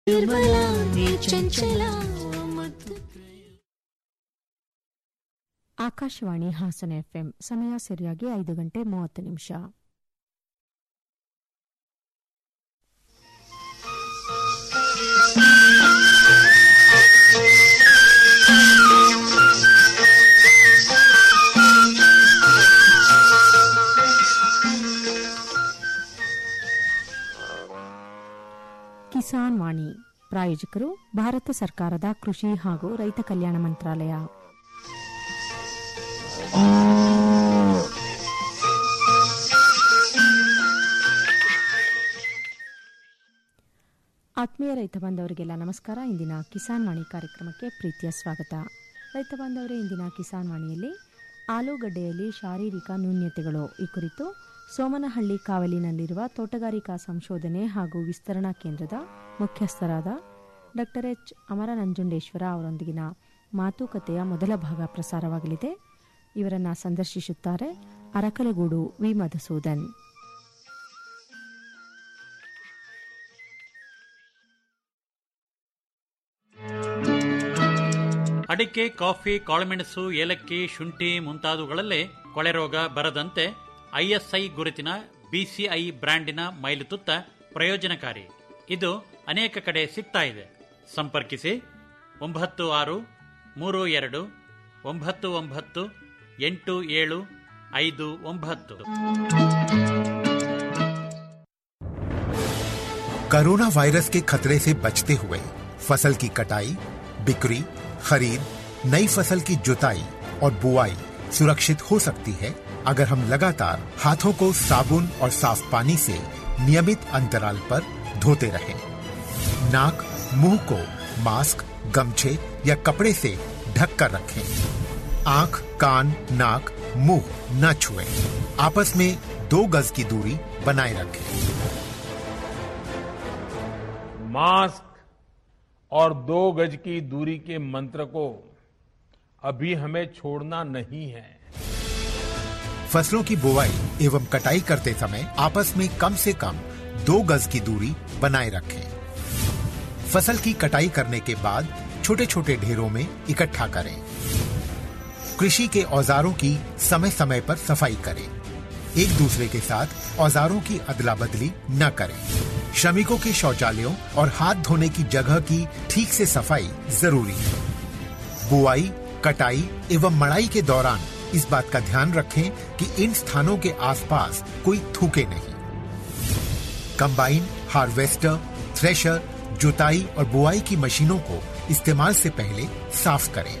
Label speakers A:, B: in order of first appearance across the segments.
A: ನಿರ್ಮಲ ನೀ ಚಂಚಲ ಮತ್ತು
B: ಆಕಾಶವಾಣಿ ಹಾಸನ ಎಫ್ಎಂ ಸಮಯ ಸರಿಯಾಗಿ ಐದು ಗಂಟೆ ಮೂವತ್ತು ನಿಮಿಷ ಕಿಸಾನ್ ವಾಣಿ ಪ್ರಾಯೋಜಕರು ಭಾರತ ಸರ್ಕಾರದ ಕೃಷಿ ಹಾಗೂ ರೈತ ಕಲ್ಯಾಣ ಮಂತ್ರಾಲಯ ಆತ್ಮೀಯ ರೈತ ಬಾಂಧವರಿಗೆಲ್ಲ ನಮಸ್ಕಾರ ಇಂದಿನ ಕಿಸಾನ್ ವಾಣಿ ಕಾರ್ಯಕ್ರಮಕ್ಕೆ ಪ್ರೀತಿಯ ಸ್ವಾಗತ ರೈತ ಬಾಂಧವರೇ ಇಂದಿನ ಕಿಸಾನ್ ವಾಣಿಯಲ್ಲಿ ಆಲೂಗಡ್ಡೆಯಲ್ಲಿ ಶಾರೀರಿಕ ನ್ಯೂನ್ಯತೆಗಳು ಈ ಕುರಿತು ಸೋಮನಹಳ್ಳಿ ಕಾವಲಿನಲ್ಲಿರುವ ತೋಟಗಾರಿಕಾ ಸಂಶೋಧನೆ ಹಾಗೂ ವಿಸ್ತರಣಾ ಕೇಂದ್ರದ ಮುಖ್ಯಸ್ಥರಾದ ಡಾಕ್ಟರ್ ಎಚ್ ಅಮರ ನಂಜುಂಡೇಶ್ವರ ಅವರೊಂದಿಗಿನ ಮಾತುಕತೆಯ ಮೊದಲ ಭಾಗ ಪ್ರಸಾರವಾಗಲಿದೆ ಇವರನ್ನ ಸಂದರ್ಶಿಸುತ್ತಾರೆ ಅರಕಲಗೂಡು ವಿ ಮಧುಸೂದನ್
C: ಅಡಿಕೆ ಕಾಫಿ ಕಾಳುಮೆಣಸು ಏಲಕ್ಕಿ ಶುಂಠಿ ಮುಂತಾದವುಗಳಲ್ಲೇ ಕೊಳೆ ರೋಗ ಬರದಂತೆ ಐಎಸ್ಐ ಗುರುತಿನ ಬಿಸಿಐ ಬ್ರ್ಯಾಂಡಿನ ಮೈಲುತುತ್ತ ಪ್ರಯೋಜನಕಾರಿ ಇದು ಅನೇಕ ಕಡೆ ಸಿಗ್ತಾ ಇದೆ ಸಂಪರ್ಕಿಸಿ ಒಂಬತ್ತು ಆರು ಮೂರು ಎರಡು ಒಂಬತ್ತು ಒಂಬತ್ತು ಎಂಟು ಏಳು ಐದು ಒಂಬತ್ತು
D: कोरोना वायरस के खतरे से बचते हुए फसल की कटाई बिक्री खरीद नई फसल की जुताई और बुआई सुरक्षित हो सकती है अगर हम लगातार हाथों को साबुन और साफ पानी से नियमित अंतराल पर धोते रहें। नाक मुंह को मास्क गमछे या कपड़े से ढक कर रखें आंख कान नाक मुंह न छुएं। आपस में दो गज की दूरी बनाए रखें
E: मास्क और दो गज की दूरी के मंत्र को अभी हमें छोड़ना नहीं है
D: फसलों की बुवाई एवं कटाई करते समय आपस में कम से कम दो गज की दूरी बनाए रखें फसल की कटाई करने के बाद छोटे छोटे ढेरों में इकट्ठा करें कृषि के औजारों की समय समय पर सफाई करें एक दूसरे के साथ औजारों की अदला बदली न करें श्रमिकों के शौचालयों और हाथ धोने की जगह की ठीक से सफाई जरूरी है बुआई कटाई एवं मड़ाई के दौरान इस बात का ध्यान रखें कि इन स्थानों के आसपास कोई थूके नहीं कंबाइन हार्वेस्टर थ्रेशर जुताई और बुआई की मशीनों को इस्तेमाल से पहले साफ करें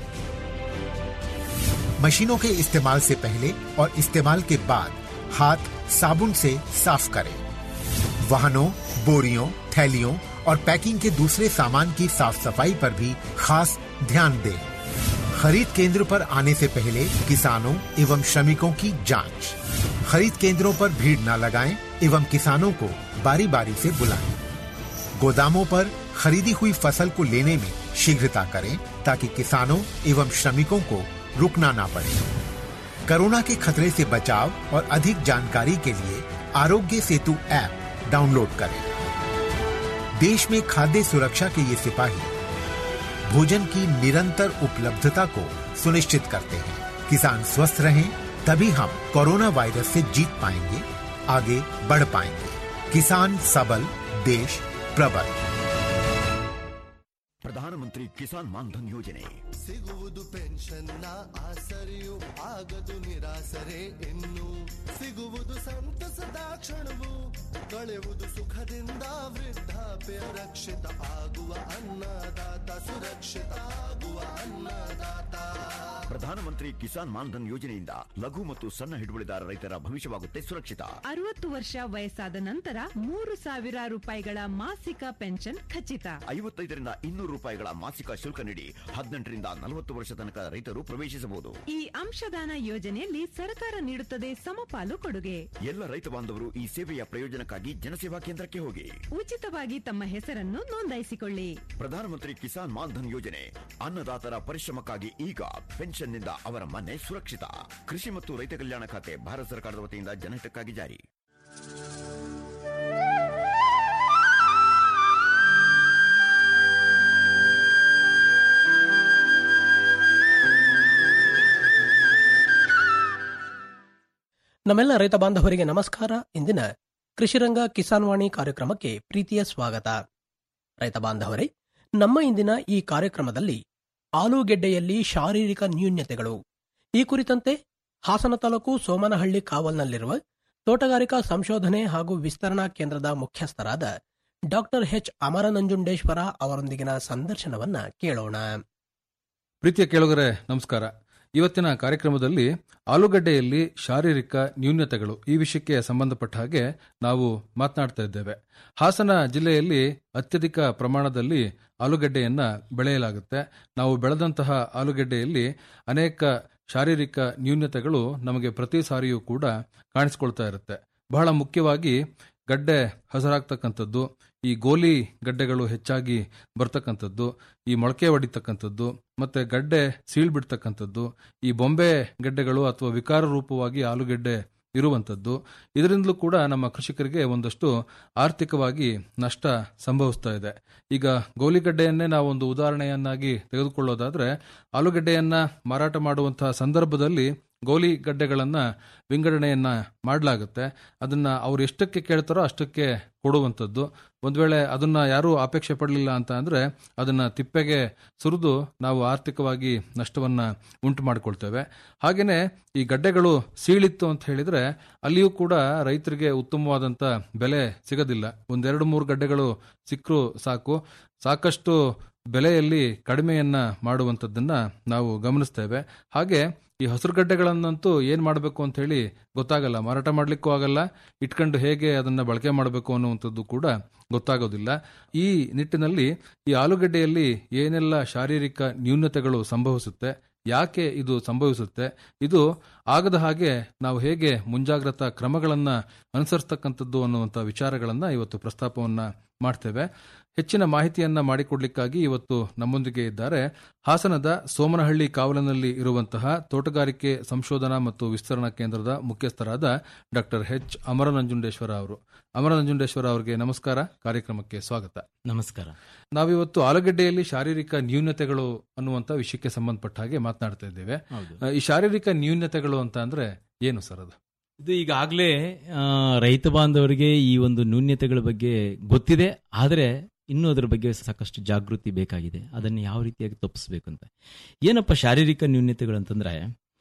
D: मशीनों के इस्तेमाल से पहले और इस्तेमाल के बाद हाथ साबुन से साफ करें वाहनों बोरियों थैलियों और पैकिंग के दूसरे सामान की साफ सफाई पर भी खास ध्यान दें खरीद केंद्र पर आने से पहले किसानों एवं श्रमिकों की जांच खरीद केंद्रों पर भीड़ न लगाएं एवं किसानों को बारी बारी से बुलाएं गोदामों पर खरीदी हुई फसल को लेने में शीघ्रता करें ताकि किसानों एवं श्रमिकों को रुकना ना पड़े कोरोना के खतरे से बचाव और अधिक जानकारी के लिए आरोग्य सेतु ऐप डाउनलोड करें देश में खाद्य सुरक्षा के ये सिपाही भोजन की निरंतर उपलब्धता को सुनिश्चित करते हैं किसान स्वस्थ रहें तभी हम कोरोना वायरस से जीत पाएंगे आगे बढ़ पाएंगे किसान सबल देश प्रबल
F: ಪ್ರಧಾನಮಂತ್ರಿ ಕಿಸಾನ್ ಮಾನ್ಧನ್ ಯೋಜನೆ
G: ಸಿಗುವುದು ಪೆನ್ಷನ್ನ ಆಸರೆಯು ಆಗದು ನಿರಾಸರೆ ಇನ್ನು ಸಿಗುವುದು ಸಂತಸದ ಕ್ಷಣವು ಕಳೆಯುವುದು ಸುಖದಿಂದ ವೃದ್ಧಾಪ್ಯ ರಕ್ಷಿತ ಆಗುವ ಅನ್ನದಾತ ಸುರಕ್ಷಿತ ಆಗುವ ಅನ್ನದಾತ
F: ಪ್ರಧಾನಮಂತ್ರಿ ಕಿಸಾನ್ ಮಾನ್ಧನ್ ಯೋಜನೆಯಿಂದ ಲಘು ಮತ್ತು ಸಣ್ಣ ಹಿಡುವಳಿದಾರ ರೈತರ ಭವಿಷ್ಯವಾಗುತ್ತೆ ಸುರಕ್ಷಿತ
H: ಅರವತ್ತು ವರ್ಷ ವಯಸ್ಸಾದ ನಂತರ ಮೂರು ಸಾವಿರ ರೂಪಾಯಿಗಳ ಮಾಸಿಕ ಪೆನ್ಷನ್ ಖಚಿತ
F: ಐವತ್ತೈದರಿಂದ ಇನ್ನೂರು ರೂಪಾಯಿಗಳ ಮಾಸಿಕ ಶುಲ್ಕ ನೀಡಿ ಹದಿನೆಂಟರಿಂದ ನಲವತ್ತು ವರ್ಷ ತನಕ ರೈತರು ಪ್ರವೇಶಿಸಬಹುದು
H: ಈ ಅಂಶದಾನ ಯೋಜನೆಯಲ್ಲಿ ಸರ್ಕಾರ ನೀಡುತ್ತದೆ ಸಮಪಾಲು ಕೊಡುಗೆ
F: ಎಲ್ಲ ರೈತ ಬಾಂಧವರು ಈ ಸೇವೆಯ ಪ್ರಯೋಜನಕ್ಕಾಗಿ ಜನಸೇವಾ ಕೇಂದ್ರಕ್ಕೆ ಹೋಗಿ
H: ಉಚಿತವಾಗಿ ತಮ್ಮ ಹೆಸರನ್ನು ನೋಂದಾಯಿಸಿಕೊಳ್ಳಿ
F: ಪ್ರಧಾನಮಂತ್ರಿ ಕಿಸಾನ್ ಮಾನ್ಧನ್ ಯೋಜನೆ ಅನ್ನದಾತರ ಪರಿಶ್ರಮಕ್ಕಾಗಿ ಈಗ ಪೆನ್ಷನ್ನಿಂದ ಅವರ ಮನೆ ಸುರಕ್ಷಿತ ಕೃಷಿ ಮತ್ತು ರೈತ ಕಲ್ಯಾಣ ಖಾತೆ ಭಾರತ ಸರ್ಕಾರದ ವತಿಯಿಂದ ಜನಹಿತಕ್ಕಾಗಿ ಜಾರಿ
I: ನಮ್ಮೆಲ್ಲ ರೈತ ಬಾಂಧವರಿಗೆ ನಮಸ್ಕಾರ ಇಂದಿನ ಕೃಷಿರಂಗ ಕಿಸಾನ್ ವಾಣಿ ಕಾರ್ಯಕ್ರಮಕ್ಕೆ ಪ್ರೀತಿಯ ಸ್ವಾಗತ ರೈತ ಬಾಂಧವರೇ ನಮ್ಮ ಇಂದಿನ ಈ ಕಾರ್ಯಕ್ರಮದಲ್ಲಿ ಆಲೂಗೆಡ್ಡೆಯಲ್ಲಿ ಶಾರೀರಿಕ ನ್ಯೂನ್ಯತೆಗಳು ಈ ಕುರಿತಂತೆ ಹಾಸನ ತಾಲೂಕು ಸೋಮನಹಳ್ಳಿ ಕಾವಲ್ನಲ್ಲಿರುವ ತೋಟಗಾರಿಕಾ ಸಂಶೋಧನೆ ಹಾಗೂ ವಿಸ್ತರಣಾ ಕೇಂದ್ರದ ಮುಖ್ಯಸ್ಥರಾದ ಡಾಕ್ಟರ್ ಎಚ್ ಅಮರನಂಜುಂಡೇಶ್ವರ ಅವರೊಂದಿಗಿನ ಸಂದರ್ಶನವನ್ನ ಕೇಳೋಣ
J: ಪ್ರೀತಿಯ ಕೇಳುಗರೆ ನಮಸ್ಕಾರ ಇವತ್ತಿನ ಕಾರ್ಯಕ್ರಮದಲ್ಲಿ ಆಲೂಗಡ್ಡೆಯಲ್ಲಿ ಶಾರೀರಿಕ ನ್ಯೂನ್ಯತೆಗಳು ಈ ವಿಷಯಕ್ಕೆ ಸಂಬಂಧಪಟ್ಟ ಹಾಗೆ ನಾವು ಮಾತನಾಡ್ತಾ ಇದ್ದೇವೆ ಹಾಸನ ಜಿಲ್ಲೆಯಲ್ಲಿ ಅತ್ಯಧಿಕ ಪ್ರಮಾಣದಲ್ಲಿ ಆಲೂಗಡ್ಡೆಯನ್ನ ಬೆಳೆಯಲಾಗುತ್ತೆ ನಾವು ಬೆಳೆದಂತಹ ಆಲೂಗಡ್ಡೆಯಲ್ಲಿ ಅನೇಕ ಶಾರೀರಿಕ ನ್ಯೂನ್ಯತೆಗಳು ನಮಗೆ ಪ್ರತಿ ಸಾರಿಯೂ ಕೂಡ ಕಾಣಿಸ್ಕೊಳ್ತಾ ಇರುತ್ತೆ ಬಹಳ ಮುಖ್ಯವಾಗಿ ಗಡ್ಡೆ ಹಸರಾಗ್ತಕ್ಕಂಥದ್ದು ಈ ಗೋಲಿ ಗಡ್ಡೆಗಳು ಹೆಚ್ಚಾಗಿ ಬರ್ತಕ್ಕಂಥದ್ದು ಈ ಮೊಳಕೆ ಹೊಡಿತಕ್ಕಂಥದ್ದು ಮತ್ತೆ ಗಡ್ಡೆ ಸೀಳ್ಬಿಡ್ತಕ್ಕಂಥದ್ದು ಈ ಬೊಂಬೆ ಗಡ್ಡೆಗಳು ಅಥವಾ ವಿಕಾರ ರೂಪವಾಗಿ ಆಲೂಗೆಡ್ಡೆ ಇರುವಂಥದ್ದು ಇದರಿಂದಲೂ ಕೂಡ ನಮ್ಮ ಕೃಷಿಕರಿಗೆ ಒಂದಷ್ಟು ಆರ್ಥಿಕವಾಗಿ ನಷ್ಟ ಸಂಭವಿಸ್ತಾ ಇದೆ ಈಗ ಗೋಲಿಗಡ್ಡೆಯನ್ನೇ ನಾವು ಒಂದು ಉದಾಹರಣೆಯನ್ನಾಗಿ ತೆಗೆದುಕೊಳ್ಳೋದಾದ್ರೆ ಆಲೂಗಡ್ಡೆಯನ್ನ ಮಾರಾಟ ಮಾಡುವಂತಹ ಸಂದರ್ಭದಲ್ಲಿ ಗೋಲಿ ಗಡ್ಡೆಗಳನ್ನ ವಿಂಗಡಣೆಯನ್ನ ಮಾಡಲಾಗುತ್ತೆ ಅದನ್ನ ಅವ್ರು ಎಷ್ಟಕ್ಕೆ ಕೇಳ್ತಾರೋ ಅಷ್ಟಕ್ಕೆ ಕೊಡುವಂಥದ್ದು ಒಂದ್ ವೇಳೆ ಅದನ್ನ ಯಾರೂ ಅಪೇಕ್ಷೆ ಪಡಲಿಲ್ಲ ಅಂತ ಅಂದ್ರೆ ಅದನ್ನ ತಿಪ್ಪೆಗೆ ಸುರಿದು ನಾವು ಆರ್ಥಿಕವಾಗಿ ನಷ್ಟವನ್ನ ಉಂಟು ಮಾಡಿಕೊಳ್ತೇವೆ ಹಾಗೇನೆ ಈ ಗಡ್ಡೆಗಳು ಸೀಳಿತ್ತು ಅಂತ ಹೇಳಿದ್ರೆ ಅಲ್ಲಿಯೂ ಕೂಡ ರೈತರಿಗೆ ಉತ್ತಮವಾದಂತ ಬೆಲೆ ಸಿಗೋದಿಲ್ಲ ಒಂದೆರಡು ಮೂರು ಗಡ್ಡೆಗಳು ಸಿಕ್ಕರು ಸಾಕು ಸಾಕಷ್ಟು ಬೆಲೆಯಲ್ಲಿ ಕಡಿಮೆಯನ್ನ ಮಾಡುವಂಥದ್ದನ್ನ ನಾವು ಗಮನಿಸ್ತೇವೆ ಹಾಗೆ ಈ ಹಸಿರುಗಡ್ಡೆಗಳನ್ನಂತೂ ಏನ್ ಮಾಡಬೇಕು ಅಂತ ಹೇಳಿ ಗೊತ್ತಾಗಲ್ಲ ಮಾರಾಟ ಮಾಡ್ಲಿಕ್ಕೂ ಆಗಲ್ಲ ಇಟ್ಕೊಂಡು ಹೇಗೆ ಅದನ್ನ ಬಳಕೆ ಮಾಡಬೇಕು ಅನ್ನುವಂಥದ್ದು ಕೂಡ ಗೊತ್ತಾಗೋದಿಲ್ಲ ಈ ನಿಟ್ಟಿನಲ್ಲಿ ಈ ಆಲೂಗಡ್ಡೆಯಲ್ಲಿ ಏನೆಲ್ಲ ಶಾರೀರಿಕ ನ್ಯೂನತೆಗಳು ಸಂಭವಿಸುತ್ತೆ ಯಾಕೆ ಇದು ಸಂಭವಿಸುತ್ತೆ ಇದು ಆಗದ ಹಾಗೆ ನಾವು ಹೇಗೆ ಮುಂಜಾಗ್ರತಾ ಕ್ರಮಗಳನ್ನ ಅನುಸರಿಸ್ತಕ್ಕಂಥದ್ದು ಅನ್ನುವಂಥ ವಿಚಾರಗಳನ್ನ ಇವತ್ತು ಪ್ರಸ್ತಾಪವನ್ನ ಮಾಡ್ತೇವೆ ಹೆಚ್ಚಿನ ಮಾಹಿತಿಯನ್ನ ಮಾಡಿಕೊಡ್ಲಿಕ್ಕಾಗಿ ಇವತ್ತು ನಮ್ಮೊಂದಿಗೆ ಇದ್ದಾರೆ ಹಾಸನದ ಸೋಮನಹಳ್ಳಿ ಕಾವಲಿನಲ್ಲಿ ಇರುವಂತಹ ತೋಟಗಾರಿಕೆ ಸಂಶೋಧನಾ ಮತ್ತು ವಿಸ್ತರಣಾ ಕೇಂದ್ರದ ಮುಖ್ಯಸ್ಥರಾದ ಡಾಕ್ಟರ್ ಎಚ್ ಅಮರನಂಜುಂಡೇಶ್ವರ ಅವರು ಅಮರನಂಜುಂಡೇಶ್ವರ ಅವರಿಗೆ ನಮಸ್ಕಾರ ಕಾರ್ಯಕ್ರಮಕ್ಕೆ ಸ್ವಾಗತ
K: ನಮಸ್ಕಾರ
J: ನಾವಿವತ್ತು ಆಲೂಗಡ್ಡೆಯಲ್ಲಿ ಶಾರೀರಿಕ ನ್ಯೂನತೆಗಳು ಅನ್ನುವಂತ ವಿಷಯಕ್ಕೆ ಸಂಬಂಧಪಟ್ಟ ಹಾಗೆ ಮಾತನಾಡ್ತಾ ಇದ್ದೇವೆ
K: ಹೌದು.
J: ಆ, ಈ ಶಾರೀರಿಕ ನ್ಯೂನತೆಗಳು ಅಂತ ಅಂದ್ರೆ ಏನು ಸರ್ ಅದು
K: ಇದು ಈಗಾಗಲೇ ಆ, ರೈತ ಬಾಂಧವರಿಗೆ ಈ ಒಂದು ನ್ಯೂನ್ಯತೆಗಳ ಬಗ್ಗೆ ಗೊತ್ತಿದೆ ಆದರೆ ಇನ್ನೂ ಅದರ ಬಗ್ಗೆ ಸಾಕಷ್ಟು ಜಾಗೃತಿ ಬೇಕಾಗಿದೆ ಅದನ್ನು ಯಾವ ರೀತಿಯಾಗಿ ತಪ್ಪಿಸ್ಬೇಕು ಅಂತ ಏನಪ್ಪ ಶಾರೀರಿಕ ನ್ಯೂನ್ಯತೆಗಳು ಅಂತಂದ್ರೆ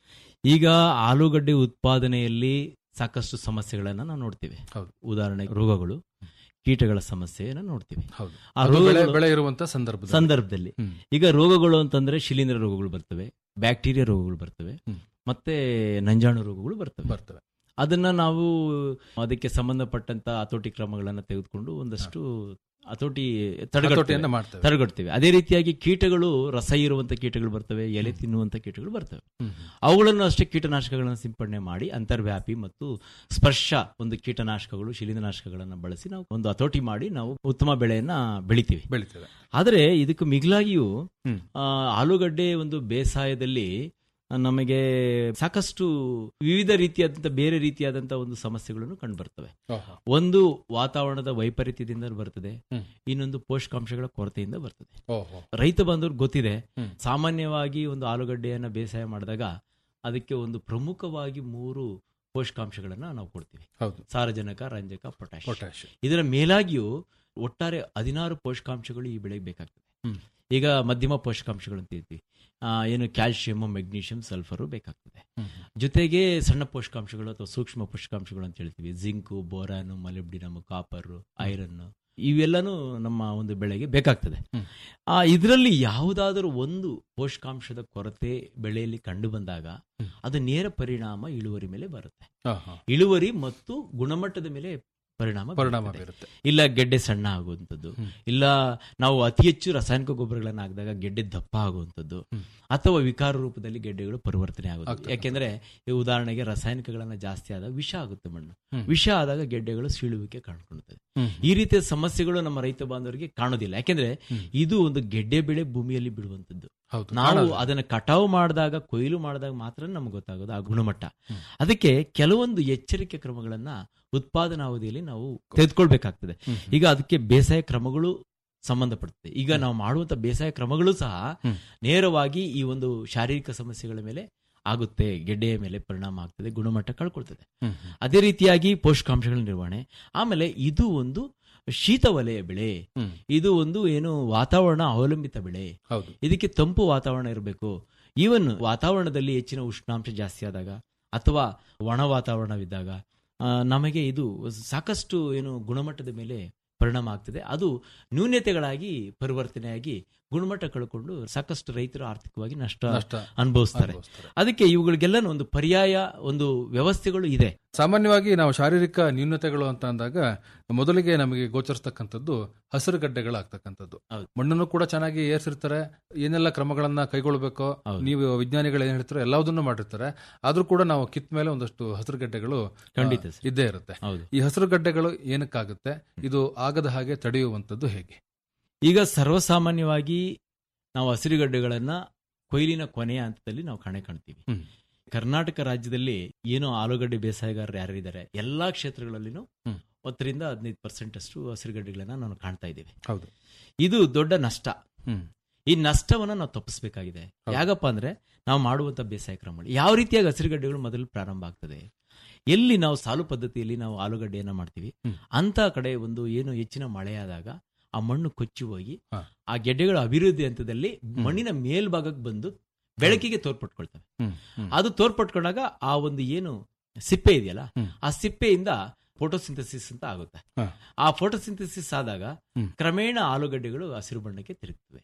K: ಈಗ ಆಲೂಗಡ್ಡೆ ಉತ್ಪಾದನೆಯಲ್ಲಿ ಸಾಕಷ್ಟು ಸಮಸ್ಯೆಗಳನ್ನ ನಾವು ನೋಡ್ತೀವಿ
J: ಹೌದು.
K: ಉದಾಹರಣೆ ರೋಗಗಳು ಕೀಟಗಳ ಸಮಸ್ಯೆಯನ್ನು ನೋಡ್ತೀವಿ
J: ಹೌದು
K: ಆ
J: ಅದು ಬೆಳೆ
K: ರೋಗಗಳು-
J: ಬೆಳೆ ಇರುವಂತ ಸಂದರ್ಭದಲ್ಲಿ
K: ಸಂದರ್ಭದಲ್ಲಿ
J: ಹ್ಮ್.
K: ಈಗ ರೋಗಗಳು ಅಂತಂದ್ರೆ ಶಿಲೀಂಧ್ರ ರೋಗಗಳು ಬರ್ತವೆ ಬ್ಯಾಕ್ಟೀರಿಯಾ ರೋಗಗಳು ಬರ್ತವೆ
J: ಹ್ಮ್.
K: ಮತ್ತೆ ನಂಜಾಣು ರೋಗಗಳು ಬರ್ತವೆ
J: ಬರ್ತವೆ
K: ಅದನ್ನ ನಾವು ಅದಕ್ಕೆ ಸಂಬಂಧಪಟ್ಟಂತ ಹತೋಟಿ ಕ್ರಮಗಳನ್ನ ತೆಗೆದುಕೊಂಡು ಒಂದಷ್ಟು ಹತೋಟಿ
J: ಹತೋಟಿಯನ್ನ
K: ತಡೆಗಟ್ಟುತ್ತೇವೆ
J: ಮಾಡ್ತೇವೆ
K: ತಡೆಗಟ್ತೇವೆ ಅದೇ ರೀತಿಯಾಗಿ ಕೀಟಗಳು ರಸ ಇರುವಂತ ಕೀಟಗಳು ಬರ್ತವೆ ಎಲೆ ತಿನ್ನುವಂತ ಕೀಟಗಳು ಬರ್ತವೆ
J: ಹ್ಮ್.
K: ಅವುಗಳನ್ನು ಅಷ್ಟೇ ಕೀಟನಾಶಕಗಳನ್ನು ಸಿಂಪಡಣೆ ಮಾಡಿ ಅಂತರ್ವ್ಯಾಪಿ ಮತ್ತು ಸ್ಪರ್ಶ ಒಂದು ಕೀಟನಾಶಕಗಳು ಶಿಲೀಂಧ್ರನಾಶಕಗಳನ್ನು ಬಳಸಿ ನಾವು ಒಂದು ಹತೋಟಿ ಮಾಡಿ ನಾವು ಉತ್ತಮ ಬೆಳೆಯನ್ನ ಬೆಳಿತೀವಿ
J: ಬೆಳಿತೇವೆ
K: ಆದರೆ ಇದಕ್ಕೆ ಮಿಗಿಲಾಗಿಯೂ
J: ಹ್ಮ್.
K: ಆ, ಆಲೂಗಡ್ಡೆ ಒಂದು ಬೇಸಾಯದಲ್ಲಿ ನಮಗೆ ಸಾಕಷ್ಟು ವಿವಿಧ ರೀತಿಯಾದಂಥ ಬೇರೆ ರೀತಿಯಾದಂಥ ಒಂದು ಸಮಸ್ಯೆಗಳನ್ನು ಕಂಡುಬರ್ತವೆ
J: ಓಹೋ.
K: ಒಂದು ವಾತಾವರಣದ ವೈಪರೀತ್ಯದಿಂದ ಬರ್ತದೆ
J: ಹ್ಮ್.
K: ಇನ್ನೊಂದು ಪೋಷಕಾಂಶಗಳ ಕೊರತೆಯಿಂದ ಬರ್ತದೆ
J: ಓಹೋ.
K: ರೈತ ಬಾಂಧವ್ರಿಗೆ ಗೊತ್ತಿದೆ
J: ಹ್ಮ್.
K: ಸಾಮಾನ್ಯವಾಗಿ ಒಂದು ಆಲೂಗಡ್ಡೆಯನ್ನ ಬೇಸಾಯ ಮಾಡಿದಾಗ ಅದಕ್ಕೆ ಒಂದು ಪ್ರಮುಖವಾಗಿ ಮೂರು ಪೋಷಕಾಂಶಗಳನ್ನ ನಾವು ಕೊಡ್ತೀವಿ
J: ಹೌದು
K: ಸಾರಜನಕ ರಂಜಕ ಪೊಟ್ಯಾಶ್
J: ಪೊಟ್ಯಾಶ್
K: ಇದರ ಮೇಲಾಗಿಯೂ ಒಟ್ಟಾರೆ ಹದಿನಾರು ಪೋಷಕಾಂಶಗಳು ಈ ಬೆಳೆಗೆ ಬೇಕಾಗ್ತದೆ
J: ಹ್ಮ್.
K: ಈಗ ಮಧ್ಯಮ ಪೋಷಕಾಂಶಗಳು ಅಂತ ಹೇಳ್ತೀವಿ ಆ, ಏನು ಕ್ಯಾಲ್ಸಿಯಂ ಮೆಗ್ನೀಷಿಯಂ ಸಲ್ಫರು ಬೇಕಾಗ್ತದೆ
J: ಹ್ಮ್.
K: ಜೊತೆಗೆ ಸಣ್ಣ ಪೋಷಕಾಂಶಗಳು ಅಥವಾ ಸೂಕ್ಷ್ಮ ಪೋಷಕಾಂಶಗಳು ಅಂತ ಹೇಳ್ತೀವಿ zinc boron molybdenum copper iron ಇವೆಲ್ಲನೂ ನಮ್ಮ ಒಂದು ಬೆಳೆಗೆ ಬೇಕಾಗ್ತದೆ
J: ಹ್ಮ್.
K: ಆ ಇದರಲ್ಲಿ ಯಾವುದಾದರೂ ಒಂದು ಪೋಷಕಾಂಶದ ಕೊರತೆ ಬೆಳೆಯಲ್ಲಿ ಕಂಡು ಬಂದಾಗ
J: ಹ್ಮ್.
K: ಅದು ನೇರ ಪರಿಣಾಮ ಇಳುವರಿ ಮೇಲೆ ಬರುತ್ತೆ
J: ಆಹಾ.
K: ಇಳುವರಿ ಮತ್ತು ಗುಣಮಟ್ಟದ ಮೇಲೆ ಪರಿಣಾಮ
J: ಪರಿಣಾಮ
K: ಬೀರುತ್ತದೆ.
J: ಬೀರುತ್ತೆ
K: ಇಲ್ಲ ಗೆಡ್ಡೆ ಸಣ್ಣ ಆಗುವಂಥದ್ದು
J: ಹ್ಮ್.
K: ಇಲ್ಲ ನಾವು ಅತಿ ಹೆಚ್ಚು ರಾಸಾಯನಿಕ ಗೊಬ್ಬರಗಳನ್ನು ಹಾಕಿದಾಗ ಗೆಡ್ಡೆ ದಪ್ಪ ಆಗುವಂಥದ್ದು
J: ಹ್ಮ್.
K: ಅಥವಾ ವಿಕಾರ ರೂಪದಲ್ಲಿ ಗೆಡ್ಡೆಗಳು ಪರಿವರ್ತನೆ ಆಗುತ್ತೆ
J: ಆಗ್ತದೆ.
K: ಯಾಕೆಂದ್ರೆ ಈ ಉದಾಹರಣೆಗೆ ರಾಸಾಯನಿಕಗಳನ್ನ ಜಾಸ್ತಿ ಆದಾಗ ವಿಷ ಆಗುತ್ತೆ ಮಣ್ಣು
J: ಹ್ಮ್.
K: ವಿಷ ಆದಾಗ ಗೆಡ್ಡೆಗಳು ಸೀಳುವಿಕೆ ಕಾಣ್ಕೊಳ್ಳುತ್ತದೆ
J: ಹ್ಮ್.
K: ಈ ರೀತಿಯ ಸಮಸ್ಯೆಗಳು ನಮ್ಮ ರೈತ ಬಾಂಧವರಿಗೆ ಕಾಣೋದಿಲ್ಲ ಯಾಕೆಂದ್ರೆ
J: ಹ್ಮ್.
K: ಇದು ಒಂದು ಗೆಡ್ಡೆ ಬೆಳೆ ಭೂಮಿಯಲ್ಲಿ ಬಿಡುವಂಥದ್ದು
J: ಹೌದು
K: ನಾವು
J: ಕಾಣಲ್ಲ.
K: ಅದನ್ನ ಕಟಾವು ಮಾಡಿದಾಗ ಕೊಯ್ಲು ಮಾಡಿದಾಗ ಮಾತ್ರ ನಮ್ಗೆ ಗೊತ್ತಾಗೋದು ಆ ಗುಣಮಟ್ಟ
J: ಹ್ಮ್.
K: ಅದಕ್ಕೆ ಕೆಲವೊಂದು ಎಚ್ಚರಿಕೆ ಕ್ರಮಗಳನ್ನ ಉತ್ಪಾದನಾ ಅವಧಿಯಲ್ಲಿ ನಾವು ತೆಗೆದುಕೊಳ್ಬೇಕಾಗ್ತದೆ
J: ಹ್ಮ್.
K: ಈಗ ಅದಕ್ಕೆ ಬೇಸಾಯ ಕ್ರಮಗಳು ಸಂಬಂಧಪಡುತ್ತೆ ಈಗ ನಾವು ಮಾಡುವಂತ ಬೇಸಾಯ ಕ್ರಮಗಳು ಸಹ
J: ಹ್ಮ್.
K: ನೇರವಾಗಿ ಈ ಒಂದು ಶಾರೀರಿಕ ಸಮಸ್ಯೆಗಳ ಮೇಲೆ ಆಗುತ್ತೆ ಗೆಡ್ಡೆಯ ಮೇಲೆ ಪರಿಣಾಮ ಆಗ್ತದೆ ಗುಣಮಟ್ಟ ಕಳ್ಕೊಳ್ತದೆ ಅದೇ ರೀತಿಯಾಗಿ ಪೋಷಕಾಂಶಗಳ ನಿರ್ವಹಣೆ ಆಮೇಲೆ ಇದು ಒಂದು ಶೀತ ವಲಯ ಬೆಳೆ ಇದು ಒಂದು ಏನು ವಾತಾವರಣ ಅವಲಂಬಿತ ಬೆಳೆ
J: ಹೌದು
K: ಇದಕ್ಕೆ ತಂಪು ವಾತಾವರಣ ಇರಬೇಕು ಈವನ್ ವಾತಾವರಣದಲ್ಲಿ ಹೆಚ್ಚಿನ ಉಷ್ಣಾಂಶ ಜಾಸ್ತಿ ಆದಾಗ ಅಥವಾ ಒಣ ವಾತಾವರಣವಿದ್ದಾಗ ಆ, ನಮಗೆ ಇದು ಸಾಕಷ್ಟು ಏನು ಗುಣಮಟ್ಟದ ಮೇಲೆ ಪರಿಣಾಮ ಆಗ್ತದೆ ಅದು ನ್ಯೂನ್ಯತೆಗಳಾಗಿ ಪರಿವರ್ತನೆಯಾಗಿ ಗುಣಮಟ್ಟ ಕಳ್ಕೊಂಡು ಸಾಕಷ್ಟು ರೈತರು ಆರ್ಥಿಕವಾಗಿ ನಷ್ಟ
J: ನಷ್ಟ
K: ಅನುಭವಿಸ್ತಾರೆ ಅದಕ್ಕೆ ಇವುಗಳಿಗೆಲ್ಲ ಒಂದು ಪರ್ಯಾಯ ಒಂದು ವ್ಯವಸ್ಥೆಗಳು ಇದೆ
J: ಸಾಮಾನ್ಯವಾಗಿ ನಾವು ಶಾರೀರಿಕ ನ್ಯೂನತೆಗಳು ಅಂತ ಅಂದಾಗ ಮೊದಲಿಗೆ ನಮಗೆ ಗೋಚರಿಸ್ತಕ್ಕಂಥದ್ದು ಹಸಿರು ಗಡ್ಡೆಗಳಾಗ್ತಕ್ಕಂಥದ್ದು ಮಣ್ಣನ್ನು ಕೂಡ ಚೆನ್ನಾಗಿ ಏರ್ಸಿರ್ತಾರೆ ಏನೆಲ್ಲ ಕ್ರಮಗಳನ್ನ ಕೈಗೊಳ್ಳಬೇಕೋ ನೀವು ವಿಜ್ಞಾನಿಗಳು ಏನ್ ಹೇಳ್ತಾರೋ ಎಲ್ಲದನ್ನು ಮಾಡಿರ್ತಾರೆ ಆದ್ರೂ ಕೂಡ ನಾವು ಕಿತ್ ಮೇಲೆ ಒಂದಷ್ಟು ಹಸಿರು ಗಡ್ಡೆಗಳು ಆ,
K: ಖಂಡಿತ ಸರ್.
J: ಇದ್ದೇ ಇರುತ್ತೆ
K: ಹೌದು.
J: ಈ ಹಸಿರು ಗಡ್ಡೆಗಳು ಏನಕ್ಕಾಗುತ್ತೆ ಇದು ಆಗದ ಹಾಗೆ ತಡೆಯುವಂಥದ್ದು ಹೇಗೆ
K: ಈಗ ಸರ್ವಸಾಮಾನ್ಯವಾಗಿ ನಾವು ಹಸಿರುಗಡ್ಡೆಗಳನ್ನ ಕೊಯ್ಲಿನ ಕೊನೆಯ ಹಂತದಲ್ಲಿ ನಾವು ಕಾಣೆ ಕಾಣ್ತೀವಿ ಕರ್ನಾಟಕ ರಾಜ್ಯದಲ್ಲಿ ಏನು ಆಲೂಗಡ್ಡೆ ಬೇಸಾಯಗಾರರು ಯಾರಿದ್ದಾರೆ ಎಲ್ಲಾ ಕ್ಷೇತ್ರಗಳಲ್ಲಿನೂ ಹತ್ತರಿಂದ ಹದಿನೈದು ಪರ್ಸೆಂಟ್ ಅಷ್ಟು ಹಸಿರುಗಡ್ಡೆಗಳನ್ನ ನಾವು ಕಾಣ್ತಾ ಇದ್ದೀವಿ
J: ಹೌದು
K: ಇದು ದೊಡ್ಡ ನಷ್ಟ ಈ ನಷ್ಟವನ್ನ ನಾವು ತಪ್ಪಿಸಬೇಕಾಗಿದೆ ಯಾಕಪ್ಪ ಅಂದ್ರೆ ನಾವು ಮಾಡುವಂತ ಬೇಸಾಯ ಕ್ರಮಗಳು ಯಾವ ರೀತಿಯಾಗಿ ಹಸಿರುಗಡ್ಡೆಗಳು ಮೊದಲು ಪ್ರಾರಂಭ ಆಗ್ತದೆ ಎಲ್ಲಿ ನಾವು ಸಾಲು ಪದ್ಧತಿಯಲ್ಲಿ ನಾವು ಆಲೂಗಡ್ಡೆಯನ್ನ ಮಾಡ್ತೀವಿ ಅಂತ ಕಡೆ ಒಂದು ಏನು ಹೆಚ್ಚಿನ ಮಳೆಯಾದಾಗ ಆ ಮಣ್ಣು ಕೊಚ್ಚಿ ಹೋಗಿ ಆ ಗೆಡ್ಡೆಗಳ ಅಭಿವೃದ್ಧಿ ಹಂತದಲ್ಲಿ ಮಣ್ಣಿನ ಮೇಲ್ಭಾಗಕ್ಕೆ ಬಂದು ಬೆಳಕಿಗೆ ತೋರ್ಪಟ್ಕೊಳ್ತವೆ ಅದು ತೋರ್ಪಟ್ಕೊಂಡಾಗ ಆ ಒಂದು ಏನು ಸಿಪ್ಪೆ ಇದೆಯಲ್ಲ ಆ ಸಿಪ್ಪೆಯಿಂದ ಫೋಟೋಸಿಂಥಸಿಸ್ ಅಂತ ಆಗುತ್ತೆ ಆ ಫೋಟೋಸಿಂಥಸಿಸ್ ಆದಾಗ ಕ್ರಮೇಣ ಆಲೂಗಡ್ಡೆಗಳು ಹಸಿರು ಬಣ್ಣಕ್ಕೆ ತಿರುಗ್ತವೆ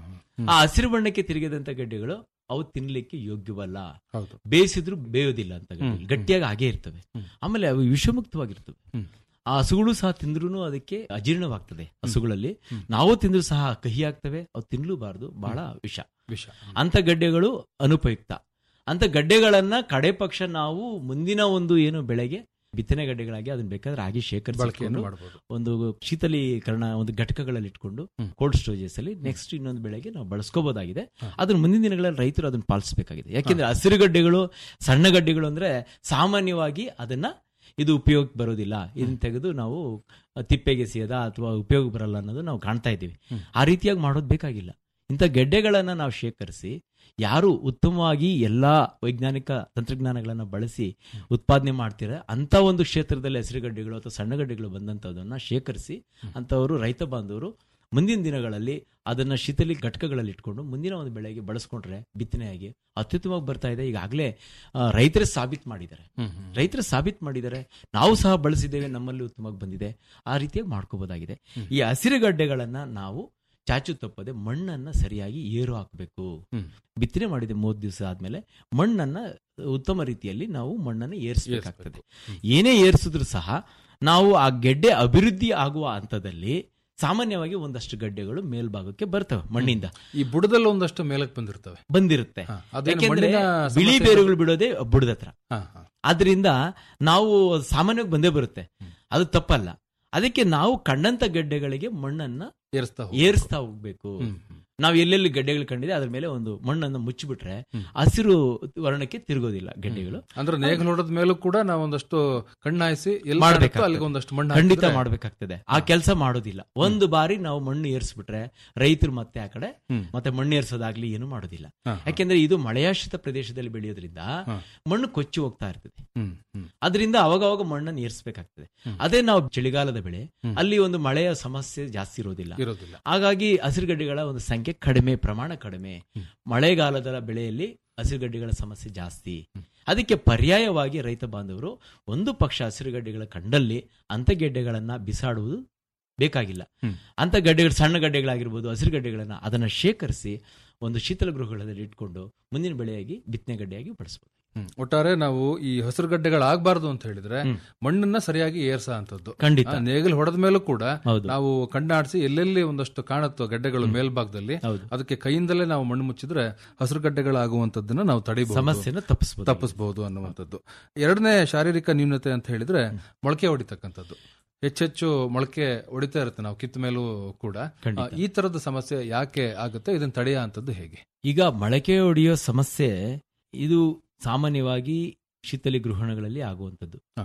K: ಆ ಹಸಿರು ಬಣ್ಣಕ್ಕೆ ತಿರುಗಿದಂತ ಗಡ್ಡೆಗಳು ಅವು ತಿನ್ಲಿಕ್ಕೆ ಯೋಗ್ಯವಲ್ಲ
J: ಹೌದು.
K: ಬೇಯಿಸಿದ್ರು ಬೇಯೋದಿಲ್ಲ ಅಂತ ಗಡ್ಡೆಗಳು. ಗಟ್ಟಿಯಾಗಿ ಹಾಗೆ ಇರ್ತವೆ ಆಮೇಲೆ ಅವು ವಿಷಮುಕ್ತವಾಗಿರ್ತವೆ ಆ ಹಸುಗಳು ಸಹ ತಿಂದ್ರೂ ಅದಕ್ಕೆ ಅಜೀರ್ಣವಾಗ್ತದೆ ಹಸುಗಳಲ್ಲಿ ನಾವು ತಿಂದ್ರು ಸಹ ಕಹಿ ಆಗ್ತವೆ ಅವು ತಿನ್ಲೂಬಾರ್ದು ಬಹಳ ವಿಷ
J: ವಿಷ
K: ಅಂತ ಗಡ್ಡೆಗಳು ಅನುಪಯುಕ್ತ ಅಂತ ಗಡ್ಡೆಗಳನ್ನ ಕಡೆ ಪಕ್ಷ ನಾವು ಮುಂದಿನ ಒಂದು ಏನು ಬೆಳೆಗೆ ಬಿತ್ತನೆ ಗಡ್ಡೆಗಳಾಗಿ ಅದನ್ನ ಬೇಕಾದ್ರೆ ಆಗಿ
J: ಬಳಕೆಯನ್ನು
K: ಶೇಖರಿಸಿಕೊಂಡು
J: ಮಾಡ್ಬೋದು.
K: ಒಂದು ಶೀತಲೀಕರಣ ಒಂದು ಘಟಕಗಳಲ್ಲಿ ಇಟ್ಕೊಂಡು ಕೋಲ್ಡ್ ಸ್ಟೋರೇಜಸ್ ಅಲ್ಲಿ ನೆಕ್ಸ್ಟ್ ಇನ್ನೊಂದು ಬೆಳೆಗೆ ನಾವು ಬಳಸ್ಕೋಬಹುದಾಗಿದೆ ಅದನ್ನ ಮುಂದಿನ ದಿನಗಳಲ್ಲಿ ರೈತರು ಅದನ್ನ ಪಾಲಿಸಬೇಕಾಗಿದೆ ಯಾಕೆಂದ್ರೆ ಹಸಿರು ಗಡ್ಡೆಗಳು ಸಣ್ಣ ಗಡ್ಡೆಗಳು ಅಂದ್ರೆ ಸಾಮಾನ್ಯವಾಗಿ ಅದನ್ನ ಇದು ಉಪಯೋಗಕ್ಕೆ ಬರೋದಿಲ್ಲ ಇದನ್ನ ತೆಗೆದು ನಾವು ತಿಪ್ಪೆಗೆ ಸೇದ ಅಥವಾ ಉಪಯೋಗ ಬರಲ್ಲ ಅನ್ನೋದು ನಾವು ಕಾಣ್ತಾ ಇದ್ದೀವಿ ಆ ರೀತಿಯಾಗಿ ಮಾಡೋದು ಬೇಕಾಗಿಲ್ಲ ಇಂಥ ಗೆಡ್ಡೆಗಳನ್ನ ನಾವು ಶೇಖರಿಸಿ ಯಾರು ಉತ್ತಮವಾಗಿ ಎಲ್ಲಾ ವೈಜ್ಞಾನಿಕ ತಂತ್ರಜ್ಞಾನಗಳನ್ನ ಬಳಸಿ ಉತ್ಪಾದನೆ ಮಾಡ್ತಾರೆ ಅಂತ ಒಂದು ಕ್ಷೇತ್ರದಲ್ಲಿ ಹಸಿರುಗಡ್ಡೆಗಳು ಅಥವಾ ಸಣ್ಣಗಡ್ಡೆಗಳು ಬಂದಂಥದನ್ನ ಶೇಖರಿಸಿ ಅಂತವರು ರೈತ ಬಾಂಧವರು ಮುಂದಿನ ದಿನಗಳಲ್ಲಿ ಅದನ್ನ ಶೀತಲಿ ಘಟಕಗಳಲ್ಲಿ ಇಟ್ಕೊಂಡು ಮುಂದಿನ ಒಂದು ಬೆಳೆಗೆ ಬಳಸ್ಕೊಂಡ್ರೆ ಬಿತ್ತನೆಯಾಗಿ ಅತ್ಯುತ್ತಮವಾಗಿ ಬರ್ತಾ ಇದೆ ಈಗಾಗಲೇ ರೈತರೇ ಸಾಬೀತು ಮಾಡಿದ್ದಾರೆ ರೈತರು ಸಾಬೀತು ಮಾಡಿದ್ದಾರೆ ನಾವು ಸಹ ಬಳಸಿದ್ದೇವೆ ನಮ್ಮಲ್ಲಿ ಉತ್ತಮವಾಗಿ ಬಂದಿದೆ ಆ ರೀತಿಯಾಗಿ ಮಾಡ್ಕೋಬಹುದಾಗಿದೆ ಈ ಹಸಿರುಗಡ್ಡೆಗಳನ್ನ ನಾವು ಚಾಚು ತಪ್ಪದೆ ಮಣ್ಣನ್ನ ಸರಿಯಾಗಿ ಏರು ಹಾಕಬೇಕು ಬಿತ್ತನೆ ಮಾಡಿದ ಮೂವತ್ತು ದಿವಸ ಆದ್ಮೇಲೆ ಮಣ್ಣನ್ನ ಉತ್ತಮ ರೀತಿಯಲ್ಲಿ ನಾವು ಮಣ್ಣನ್ನು ಏರಿಸಬೇಕಾಗ್ತದೆ ಏನೇ ಏರಿಸಿದ್ರು ಸಹ ನಾವು ಆ ಗೆಡ್ಡೆ ಅಭಿವೃದ್ಧಿ ಆಗುವ ಹಂತದಲ್ಲಿ ಸಾಮಾನ್ಯವಾಗಿ ಒಂದಷ್ಟು ಗಡ್ಡೆಗಳು ಮೇಲ್ಭಾಗಕ್ಕೆ ಬರ್ತವೆ ಮಣ್ಣಿಂದ
J: ಈ ಬುಡದಲ್ಲಿ ಒಂದಷ್ಟು ಮೇಲಕ್ಕೆ ಬಂದಿರ್ತವೆ
K: ಬಂದಿರುತ್ತೆ
J: ಅದೇನು
K: ಯಾಕೆಂದ್ರೆ
J: ಮಣ್ಣಿನ
K: ಬಿಳಿ
J: ಸಮಸ್ಯೆ
K: ಬೇರುಗಳು ಬಿಡೋದೇ ಬುಡದ ಹತ್ರ
J: ಹಾ, ಹಾ.
K: ಆದ್ರಿಂದ ನಾವು ಸಾಮಾನ್ಯವಾಗಿ ಬಂದೇ ಬರುತ್ತೆ ಅದು ತಪ್ಪಲ್ಲ ಅದಕ್ಕೆ ನಾವು ಕಂಡಂತ ಗಡ್ಡೆಗಳಿಗೆ ಮಣ್ಣನ್ನ
J: ಏರಿಸ್ತಾ
K: ಏರಿಸ್ತಾ ಹೋಗ್ಬೇಕು ನಾವು ಎಲ್ಲೆಲ್ಲಿ ಗಡ್ಡೆಗಳು ಕಂಡಿದೆ ಅದ್ರ ಮೇಲೆ ಒಂದು ಮಣ್ಣನ್ನು ಮುಚ್ಚಿಬಿಟ್ರೆ ಹಸಿರು ವರ್ಣಕ್ಕೆ ತಿರುಗೋದಿಲ್ಲ ಗಡ್ಡೆಗಳು
J: ಅಂದ್ರೆ ನೇಗಿಲು ಹೊಡೆದ ಮೇಲೂ ಕೂಡ ನಾವು ಒಂದಷ್ಟು ಕಣ್ಣಾಯಿಸಿ ಎಲ್ಲಿ
K: ಮಾಡ್ಬೇಕಾಗ್ತದೆ.
J: ಕಾಣುತ್ತೋ ಅಲ್ಲಿಗೆ ಒಂದಷ್ಟು ಮಣ್ಣು
K: ಖಂಡಿತ
J: ಹಾಕಿದ್ರೆ-
K: ಮಾಡ್ಬೇಕಾಗ್ತದೆ ಆ ಕೆಲಸ ಮಾಡೋದಿಲ್ಲ ಒಂದು ಬಾರಿ ನಾವು ಮಣ್ಣು ಏರಿಸ್ಬಿಟ್ರೆ ರೈತರು ಮತ್ತೆ ಆ ಕಡೆ ಮತ್ತೆ ಮಣ್ಣು ಏರ್ಸೋದಾಗ್ಲಿ ಏನು ಮಾಡೋದಿಲ್ಲ ಯಾಕೆಂದ್ರೆ ಇದು ಮಳೆಯಾಶ್ರಿತ ಪ್ರದೇಶದಲ್ಲಿ ಬೆಳೆಯೋದ್ರಿಂದ ಮಣ್ಣು ಕೊಚ್ಚಿ ಹೋಗ್ತಾ ಇರ್ತದೆ
J: ಹ್ಮ್, ಹ್ಮ್.
K: ಅದರಿಂದ ಅವಾಗವಾಗ ಮಣ್ಣನ್ನು ಏರಿಸಬೇಕಾಗ್ತದೆ ಅದೇ ನಾವು ಚಳಿಗಾಲದ ಬೆಳೆ ಅಲ್ಲಿ ಒಂದು ಮಳೆಯ ಸಮಸ್ಯೆ ಜಾಸ್ತಿ ಇರೋದಿಲ್ಲ
J: ಇರೋದಿಲ್ಲ.
K: ಹಾಗಾಗಿ ಹಸಿರುಗಡ್ಡೆಗಳ ಒಂದು ಸಂಖ್ಯೆ ಕಡಿಮೆ ಪ್ರಮಾಣ ಕಡಿಮೆ ಮಳೆಗಾಲದ ಬೆಳೆಯಲ್ಲಿ ಹಸಿರುಗಡ್ಡೆಗಳ ಸಮಸ್ಯೆ ಜಾಸ್ತಿ ಅದಕ್ಕೆ ಪರ್ಯಾಯವಾಗಿ ರೈತ ಬಾಂಧವರು ಒಂದು ಪಕ್ಷ ಹಸಿರುಗಡ್ಡೆಗಳ ಕಂಡಲ್ಲಿ ಅಂತ ಗೆಡ್ಡೆಗಳನ್ನ ಬಿಸಾಡುವುದು ಬೇಕಾಗಿಲ್ಲ ಅಂತ ಗಡ್ಡೆಗಳು ಸಣ್ಣ ಗಡ್ಡೆಗಳಾಗಿರ್ಬೋದು ಹಸಿರು ಗಡ್ಡೆಗಳನ್ನ ಅದನ್ನ ಶೇಖರಿಸಿ ಒಂದು ಶೀತಲ ಗೃಹಗಳಲ್ಲಿ ಇಟ್ಕೊಂಡು ಮುಂದಿನ ಬೆಳೆಯಾಗಿ ಬಿತ್ತನೆ ಗಡ್ಡೆಯಾಗಿ ಬಳಸಬಹುದು
J: ಹ್ಮ್. ಒಟ್ಟಾರೆ ನಾವು ಈ ಹಸಿರು ಗಡ್ಡೆಗಳಾಗಬಾರ್ದು ಅಂತ ಹೇಳಿದ್ರೆ ಮಣ್ಣನ್ನ ಸರಿಯಾಗಿ ಏರ್ಸ ಅಂತದ್ದು
K: ಖಂಡಿತ.
J: ನೇಗಿಲು ಹೊಡೆದ ಮೇಲೂ ಕೂಡ
K: ಹೌದು.
J: ನಾವು ಕಣ್ಣಾಡಿಸಿ ಎಲ್ಲೆಲ್ಲಿ ಒಂದಷ್ಟು ಕಾಣುತ್ತೋ ಗಡ್ಡೆಗಳು ಮೇಲ್ಭಾಗದಲ್ಲಿ ಅದಕ್ಕೆ ಕೈಯಿಂದಲೇ ನಾವು ಮಣ್ಣು ಮುಚ್ಚಿದ್ರೆ ಹಸಿರು ಗಡ್ಡೆಗಳಾಗುವಂತದ್ದನ್ನ ನಾವು ತಡೆಯಬಹುದು
K: ಸಮಸ್ಯೆನ ತಪ್ಪಿಸಬಹುದು
J: ತಪ್ಪಿಸಬಹುದು ಅನ್ನುವಂಥದ್ದು ಎರಡನೇ ಶಾರೀರಿಕ ನ್ಯೂನತೆ ಅಂತ ಹೇಳಿದ್ರೆ ಮೊಳಕೆ ಹೊಡಿತಕ್ಕಂಥದ್ದು ಹೆಚ್ಚೆಚ್ಚು ಮೊಳಕೆ ಹೊಡಿತಾ ಇರುತ್ತೆ ನಾವು ಕಿತ್ತ ಮೇಲೂ ಕೂಡ
K: ಖಂಡಿತ.
J: ಆ, ಈ ತರದ ಸಮಸ್ಯೆ ಯಾಕೆ ಆಗುತ್ತೆ ಇದನ್ನ ತಡೆಯ ಅಂತದ್ದು ಹೇಗೆ
K: ಈಗ ಮೊಳಕೆ ಹೊಡೆಯೋ ಸಮಸ್ಯೆ ಇದು ಸಾಮಾನ್ಯವಾಗಿ ಶೀತಲಿ ಗೃಹಣಗಳಲ್ಲಿ ಆಗುವಂಥದ್ದು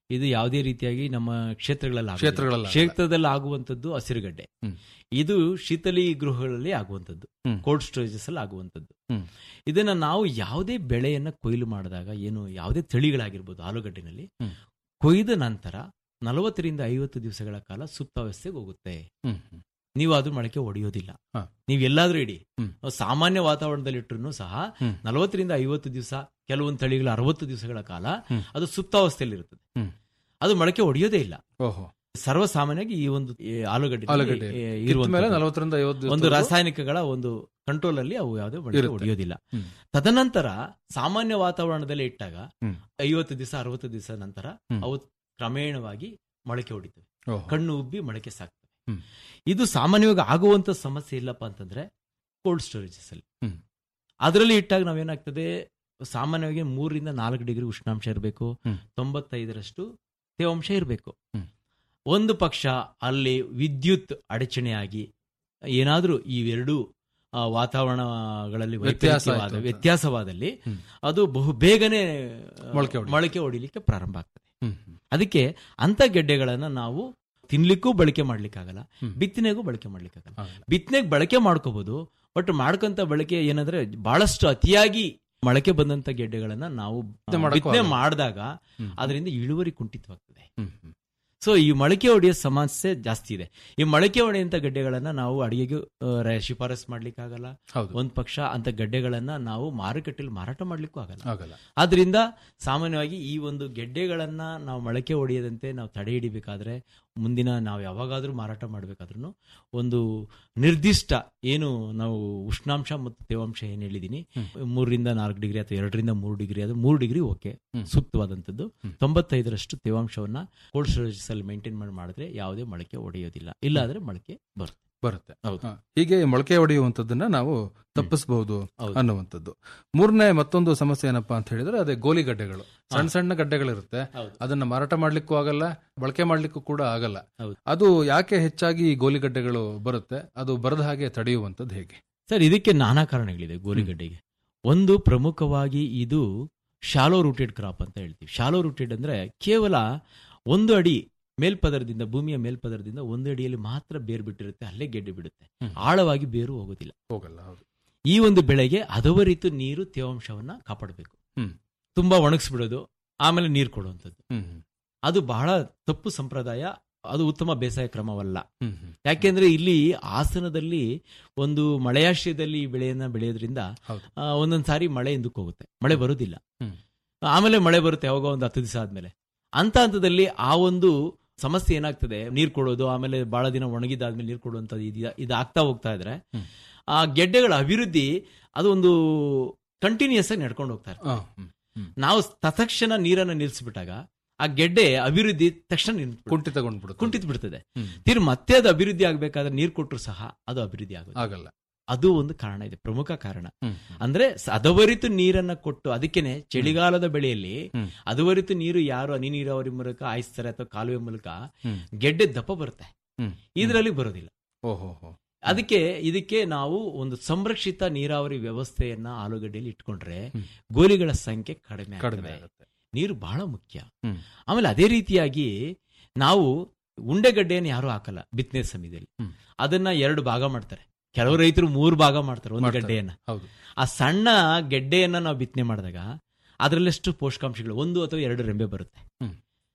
K: ಇದು ಯಾವುದೇ ರೀತಿಯಾಗಿ ನಮ್ಮ ಕ್ಷೇತ್ರಗಳಲ್ಲಿ ಆಗೋದಿಲ್ಲ.
J: ಕ್ಷೇತ್ರಗಳಲ್ಲಿ ಆಗಲ್ಲ.
K: ಕ್ಷೇತ್ರದಲ್ಲಿ ಆಗುವಂತದ್ದು ಹಸಿರುಗಡ್ಡೆ
J: ಹ್ಮ್.
K: ಇದು ಶೀತಲಿ ಗೃಹಗಳಲ್ಲಿ ಆಗುವಂತದ್ದು
J: ಹ್ಮ್.
K: ಕೋಲ್ಡ್ ಸ್ಟೋರೇಜಸ್ ಅಲ್ಲಿ ಆಗುವಂತದ್ದು
J: ಹ್ಮ್.
K: ಇದನ್ನ ನಾವು ಯಾವುದೇ ಬೆಳೆಯನ್ನ ಕೊಯ್ಲು ಮಾಡಿದಾಗ ಏನು ಯಾವುದೇ ತಳಿಗಳಾಗಿರ್ಬೋದು ಆಲೂಗಡ್ಡೆನಲ್ಲಿ
J: ಹ್ಮ್.
K: ಕೊಯ್ದ ನಂತರ ನಲವತ್ತರಿಂದ ಐವತ್ತು ದಿವಸಗಳ ಕಾಲ ಸುಪ್ತಾವಸ್ಥೆಗೆ ಹೋಗುತ್ತೆ
J: ಹ್ಮ್, ಹ್ಮ್.
K: ನೀವು ಅದು ಮೊಳಕೆ ಹೊಡೆಯೋದಿಲ್ಲ
J: ಹಾ.
K: ನೀವು ಎಲ್ಲಾದ್ರೂ ಇಡಿ
J: ಹ್ಮ್.
K: ಸಾಮಾನ್ಯ ವಾತಾವರಣದಲ್ಲಿ ಇಟ್ಟರು ಸಹ
J: ಹ್ಮ್.
K: ನಲವತ್ತರಿಂದ ಐವತ್ತು ದಿವಸ ಕೆಲವೊಂದು ತಳಿಗಳ ಅರವತ್ತು ದಿವಸಗಳ ಕಾಲ
J: ಹ್ಮ್.
K: ಅದು ಸುಪ್ತಾವಸ್ಥೆಯಲ್ಲಿ ಇರುತ್ತದೆ
J: ಹ್ಮ್.
K: ಅದು ಮೊಳಕೆ ಹೊಡೆಯೋದೇ ಇಲ್ಲ
J: ಓಹೋ
K: ಸರ್ವಸಾಮಾನ್ಯವಾಗಿ ಈ ಒಂದು ಈ ಆಲೂಗಡ್ಡೆ
J: ಆಲೂಗಡ್ಡೆ ಕಿತ್ತ ಮೇಲೆ ನಲವತ್ತರಿಂದ ಐವತ್ತು
K: ಒಂದು
J: ದಿವಸದವರೆಗೂ
K: ರಾಸಾಯನಿಕಗಳ ಒಂದು ಕಂಟ್ರೋಲ್ ಅಲ್ಲಿ ಅವು ಯಾವುದೇ ಮೊಳಕೆ
J: ಇರುತ್ತೆ.
K: ಹೊಡೆಯೋದಿಲ್ಲ
J: ಹ್ಮ್.
K: ತದನಂತರ ಸಾಮಾನ್ಯ ವಾತಾವರಣದಲ್ಲಿ ಇಟ್ಟಾಗ
J: ಹ್ಮ್.
K: ಐವತ್ತು ದಿವಸ ಅರವತ್ತು ದಿವಸ ನಂತರ
J: ಹ್ಮ್.
K: ಅವು ಕ್ರಮೇಣವಾಗಿ ಮೊಳಕೆ ಹೊಡಿತವೆ
J: ಓಹೋ.
K: ಕಣ್ಣು ಉಬ್ಬಿ ಮೊಳಕೆ ಸಾಕ್ತವೆ
J: ಹ್ಮ್.
K: ಇದು ಸಾಮಾನ್ಯವಾಗಿ ಆಗುವಂತ ಸಮಸ್ಯೆ ಇಲ್ಲಪ್ಪ ಅಂತಂದ್ರೆ ಕೋಲ್ಡ್ ಸ್ಟೋರೇಜಸ್ ಅಲ್ಲಿ
J: ಹ್ಮ್.
K: ಅದರಲ್ಲಿ ಇಟ್ಟಾಗ ನಾವೇನಾಗ್ತದೆ ಸಾಮಾನ್ಯವಾಗಿ ಮೂರರಿಂದ ನಾಲ್ಕು ಡಿಗ್ರಿ ಉಷ್ಣಾಂಶ ಇರಬೇಕು
J: ಹ್ಮ್.
K: ತೊಂಬತ್ತೈದರಷ್ಟು ತೇವಾಂಶ ಇರಬೇಕು
J: ಹ್ಮ್.
K: ಒಂದು ಪಕ್ಷ ಅಲ್ಲಿ ವಿದ್ಯುತ್ ಅಡಚಣೆಯಾಗಿ ಏನಾದರೂ ಇವೆರಡೂ ಆ, ವಾತಾವರಣಗಳಲ್ಲಿ
J: ವ್ಯತ್ಯಾಸ
K: ವೈಪರೀತ್ಯವಾದ
J: ಆಯ್ತು ಅಂತ.
K: ವ್ಯತ್ಯಾಸವಾದಲ್ಲಿ
J: ಹ್ಮ್.
K: ಅದು ಬಹು ಬೇಗನೆ ಆ,
J: ಮೊಳಕೆ ಹೊಡಿ-
K: ಮೊಳಕೆ ಹೊಡಿಲಿಕ್ಕೆ ಪ್ರಾರಂಭ ಆಗ್ತದೆ
J: ಹ್ಮ್, ಹ್ಮ್.
K: ಅದಕ್ಕೆ ಅಂತ ಗೆಡ್ಡೆಗಳನ್ನ ನಾವು ತಿನ್ಲಿಕ್ಕೂ ಬಳಕೆ ಮಾಡ್ಲಿಕ್ಕಾಗಲ್ಲ
J: ಹ್ಮ್.
K: ಬಿತ್ತನೆಗೂ ಬಳಕೆ ಮಾಡ್ಲಿಕ್ಕಾಗಲ್ಲ
J: ಆಗಲ್ಲ.
K: ಬಿತ್ತನೆಗೆ ಬಳಕೆ ಮಾಡ್ಕೋಬಹುದು ಬಟ್ ಮಾಡ್ಕೊಂತ ಬಳಕೆ ಏನಂದ್ರೆ ಬಹಳಷ್ಟು ಅತಿಯಾಗಿ ಮೊಳಕೆ ಬಂದಂತ ಗೆಡ್ಡೆಗಳನ್ನ ನಾವು
J: ಬಿತ್ತನೆ ಮಾಡಕ್ಕೂ
K: ಬಿತ್ತನೆ
J: ಆಗಲ್ಲ.
K: ಮಾಡಿದಾಗ
J: ಹ್ಮ್.
K: ಅದರಿಂದ ಇಳುವರಿ ಕುಂಠಿತವಾಗ್ತದೆ
J: ಹ್ಮ್, ಹ್ಮ್.
K: ಸೊ ಈ ಮೊಳಕೆ ಹೊಡೆಯೋ ಸಮಸ್ಯೆ ಜಾಸ್ತಿ ಇದೆ ಈ ಮೊಳಕೆ ಹೊಡೆಯಂತ ಗಡ್ಡೆಗಳನ್ನ ನಾವು ಅಡಿಗೆಗೂ ಆ, ರ- ಶಿಫಾರಸ್ ಮಾಡ್ಲಿಕ್ಕಾಗಲ್ಲ
J: ಹೌದು
K: ಒಂದ್ ಪಕ್ಷ ಅಂತ ಗಡ್ಡೆಗಳನ್ನ ನಾವು ಮಾರುಕಟ್ಟೆಯಲ್ಲಿ ಮಾರಾಟ ಮಾಡ್ಲಿಕ್ಕೂ ಆಗಲ್ಲ
J: ಆಗಲ್ಲ
K: ಆದ್ರಿಂದ ಸಾಮಾನ್ಯವಾಗಿ ಈ ಒಂದು ಗೆಡ್ಡೆಗಳನ್ನ ನಾವು ಮೊಳಕೆ ಹೊಡೆಯದಂತೆ ನಾವು ತಡೆ ಹಿಡಿಬೇಕಾದ್ರೆ ಮುಂದಿನ ನಾವು ಯಾವಾಗಾದ್ರೂ ಮಾರಾಟ ಮಾಡಬೇಕಾದ್ರೂ ಒಂದು ನಿರ್ದಿಷ್ಟ ಏನು ನಾವು ಉಷ್ಣಾಂಶ ಮತ್ತು ತೇವಾಂಶ ಏನು ಹೇಳಿದೀನಿ ಮೂರರಿಂದ ನಾಲ್ಕು ಡಿಗ್ರಿ ಅಥವಾ ಎರಡರಿಂದ ಮೂರು ಡಿಗ್ರಿ ಅದು ಮೂರು ಡಿಗ್ರಿ ಓಕೆ
J: ಹ್ಮ್.
K: ಸೂಕ್ತವಾದಂಥದ್ದು
J: ಹ್ಮ್.
K: ತೊಂಬತ್ತೈದರಷ್ಟು ತೇವಾಂಶವನ್ನ ಕೋಲ್ಡ್ ಸ್ಟೋರೇಜಸ್ ಅಲ್ಲಿ ಮೇಂಟೈನ್ ಮಾಡಿ ಮಾಡಿದ್ರೆ ಯಾವುದೇ ಮೊಳಕೆ ಹೊಡೆಯೋದಿಲ್ಲ ಇಲ್ಲಾಂದ್ರೆ ಮೊಳಕೆ ಬರುತ್ತೆ
J: ಬರುತ್ತೆ
K: ಹೌದು.
J: ಹ. ಹೀಗೆ ಮೊಳಕೆ ಹೊಡೆಯುವಂಥದ್ದನ್ನ ನಾವು ತಪ್ಪಿಸಬಹುದು
K: ಹೌದು.
J: ಅನ್ನುವಂಥದ್ದು ಮೂರನೇ ಮತ್ತೊಂದು ಸಮಸ್ಯೆ ಏನಪ್ಪಾ ಅಂತ ಹೇಳಿದ್ರೆ ಅದೇ ಗೋಲಿಗಡ್ಡೆಗಳು ಸಣ್ಣ ಸಣ್ಣ ಗಡ್ಡೆಗಳಿರುತ್ತೆ
K: ಹೌದು.
J: ಅದನ್ನ ಮಾರಾಟ ಮಾಡ್ಲಿಕ್ಕೂ ಆಗಲ್ಲ ಬಳಕೆ ಮಾಡ್ಲಿಕ್ಕೂ ಕೂಡ ಆಗಲ್ಲ
K: ಹೌದು.
J: ಅದು ಯಾಕೆ ಹೆಚ್ಚಾಗಿ ಈ ಗೋಲಿಗಡ್ಡೆಗಳು ಬರುತ್ತೆ ಅದು ಬರದ ಹಾಗೆ ತಡೆಯುವಂಥದ್ದು ಹೇಗೆ
K: ಸರ್ ಇದಕ್ಕೆ ನಾನಾ ಕಾರಣಗಳಿದೆ ಗೋಲಿಗಡ್ಡೆಗೆ ಒಂದು ಪ್ರಮುಖವಾಗಿ ಇದು ಶಾಲೋ ರೂಟೆಡ್ ಕ್ರಾಪ್ ಅಂತ ಹೇಳ್ತೀವಿ ಶಾಲೋ ರೂಟೆಡ್ ಅಂದ್ರೆ ಕೇವಲ ಒಂದು ಅಡಿ ಮೇಲ್ಪದರದಿಂದ ಭೂಮಿಯ ಮೇಲ್ಪದರದಿಂದ ಒಂದು ಅಡಿಯಲ್ಲಿ ಮಾತ್ರ ಬೇರು ಬಿಟ್ಟಿರುತ್ತೆ ಅಲ್ಲೇ ಗೆಡ್ಡೆ ಬಿಡುತ್ತೆ
J: ಹ್ಮ್.
K: ಆಳವಾಗಿ ಬೇರು ಹೋಗೋದಿಲ್ಲ
J: ಹೋಗಲ್ಲ ಹೌದು
K: ಈ ಒಂದು ಬೆಳೆಗೆ ಹದವರಿತು ನೀರು ತೇವಾಂಶವನ್ನ ಕಾಪಾಡಬೇಕು
J: ಹ್ಮ್.
K: ತುಂಬಾ ಒಣಗಿಸ್ಬಿಡೋದು ಆಮೇಲೆ ನೀರು ಕೊಡುವಂಥದ್ದು
J: ಹ್ಮ್ ಹ್ಮ್.
K: ಅದು ಬಹಳ ತಪ್ಪು ಸಂಪ್ರದಾಯ ಅದು ಉತ್ತಮ ಬೇಸಾಯ ಕ್ರಮವಲ್ಲ
J: ಹ್ಮ್ ಹ್ಮ್.
K: ಯಾಕೆಂದ್ರೆ ಇಲ್ಲಿ ಹಾಸನದಲ್ಲಿ ಒಂದು ಮಳೆಯಾಶ್ರಯದಲ್ಲಿ ಈ ಬೆಳೆಯನ್ನ ಬೆಳೆಯೋದ್ರಿಂದ
J: ಹೌದು.
K: ಆ, ಒಂದೊಂದ್ ಸಾರಿ ಮಳೆ ಹಿಂದಕ್ಕೆ ಹೋಗುತ್ತೆ ಮಳೆ ಬರುವುದಿಲ್ಲ
J: ಹ್ಮ್.
K: ಆಮೇಲೆ ಮಳೆ ಬರುತ್ತೆ ಯಾವಾಗ ಒಂದು ಹತ್ತು ದಿವಸ ಆದ್ಮೇಲೆ ಅಂತ ಹಂತದಲ್ಲಿ ಆ ಒಂದು ಸಮಸ್ಯೆ ಏನಾಗ್ತದೆ ನೀರು ಕೊಡೋದು ಆಮೇಲೆ ಬಹಳ ದಿನ ಒಣಗಿದಾದ್ಮೇಲೆ ನೀರು ಕೊಡುವಂಥದ್ದು ಇದು ಇದು ಆಗ್ತಾ ಹೋಗ್ತಾ ಇದ್ರೆ
J: ಹ್ಮ್.
K: ಆ ಗೆಡ್ಡೆಗಳ ಅಭಿವೃದ್ಧಿ ಅದು ಒಂದು ಕಂಟಿನ್ಯೂಸ್ ಆಗಿ ನಡ್ಕೊಂಡು ಹೋಗ್ತಾ ಇರ್ತದೆ
J: ಆ, ಹ್ಮ್. ಹ್ಮ್.
K: ನಾವು ತತ್ಕ್ಷಣ ನೀರನ್ನ ನಿಲ್ಲಿಸ್ಬಿಟ್ಟಾಗ ಆ ಗೆಡ್ಡೆ ಅಭಿವೃದ್ಧಿ ತಕ್ಷಣ ನಿಂತ್ಬಿಡುತ್ತೆ.
J: ಕುಂಠಿತಗೊಂಡ್ಬಿಡುತ್ತೆ
K: ಕುಂಠಿತ ಬಿಡ್ತದೆ
J: ಹ್ಮ್.
K: ತಿರ್ ಮತ್ತೆ ಅದು ಅಭಿವೃದ್ಧಿ ಆಗ್ಬೇಕಾದ್ರೆ ನೀರು ಕೊಟ್ಟರು ಸಹ ಅದು ಅಭಿವೃದ್ಧಿ ಆಗುತ್ತೆ
J: ಆಗಲ್ಲ
K: ಅದು ಒಂದು ಕಾರಣ ಇದೆ ಪ್ರಮುಖ ಕಾರಣ
J: ಹ್ಮ್.
K: ಅಂದ್ರೆ ಸ- ಅದವರಿತು ನೀರನ್ನ ಕೊಟ್ಟು ಅದಕ್ಕೇನೆ ಚಳಿಗಾಲದ ಬೆಳೆಯಲ್ಲಿ
J: ಹ್ಮ್.
K: ಅದವರಿತು ನೀರು ಯಾರು ಹನಿ ನೀರಾವರಿ ಮೂಲಕ ಹಾಯಿಸ್ತಾರೆ ಅಥವಾ ಕಾಲುವೆ ಮೂಲಕ
J: ಹ್ಮ್.
K: ಗೆಡ್ಡೆ ದಪ್ಪ ಬರುತ್ತೆ
J: ಹ್ಮ್.
K: ಇದರಲ್ಲಿ ಬರೋದಿಲ್ಲ
J: ಓಹೋ ಹೋ
K: ಅದಕ್ಕೆ ಇದಕ್ಕೆ ನಾವು ಒಂದು ಸಂರಕ್ಷಿತ ನೀರಾವರಿ ವ್ಯವಸ್ಥೆಯನ್ನ ಆಲೂಗಡ್ಡೆಯಲ್ಲಿ ಇಟ್ಕೊಂಡ್ರೆ
J: ಹ್ಮ್.
K: ಗೋಲಿಗಳ ಸಂಖ್ಯೆ ಕಡಿಮೆ
J: ಕಡಿಮೆ
K: ಆಗ್ತದೆ
J: ಆಗುತ್ತೆ
K: ನೀರು ಬಹಳ ಮುಖ್ಯ
J: ಹ್ಮ್.
K: ಆಮೇಲೆ ಅದೇ ರೀತಿಯಾಗಿ ನಾವು ಉಂಡೆಗಡ್ಡೆಯನ್ನು ಯಾರು ಹಾಕಲ್ಲ ಬಿತ್ತನೆ ಸಮಯದಲ್ಲಿ
J: ಹ್ಮ್.
K: ಅದನ್ನ ಎರಡು ಭಾಗ ಮಾಡ್ತಾರೆ ಕೆಲವು ರೈತರು ಮೂರು ಭಾಗ ಮಾಡ್ತಾರೆ ಒಂದು
J: ಮಾಡ್ತಾರೆ.
K: ಗಡ್ಡೆಯನ್ನ
J: ಹೌದು
K: ಆ ಸಣ್ಣ ಗೆಡ್ಡೆಯನ್ನ ನಾವು ಬಿತ್ತನೆ ಮಾಡಿದಾಗ ಅದರಲ್ಲೆಷ್ಟು ಪೋಷಕಾಂಶಗಳು ಒಂದು ಅಥವಾ ಎರಡು ರೆಂಬೆ ಬರುತ್ತೆ
J: ಹ್ಮ್.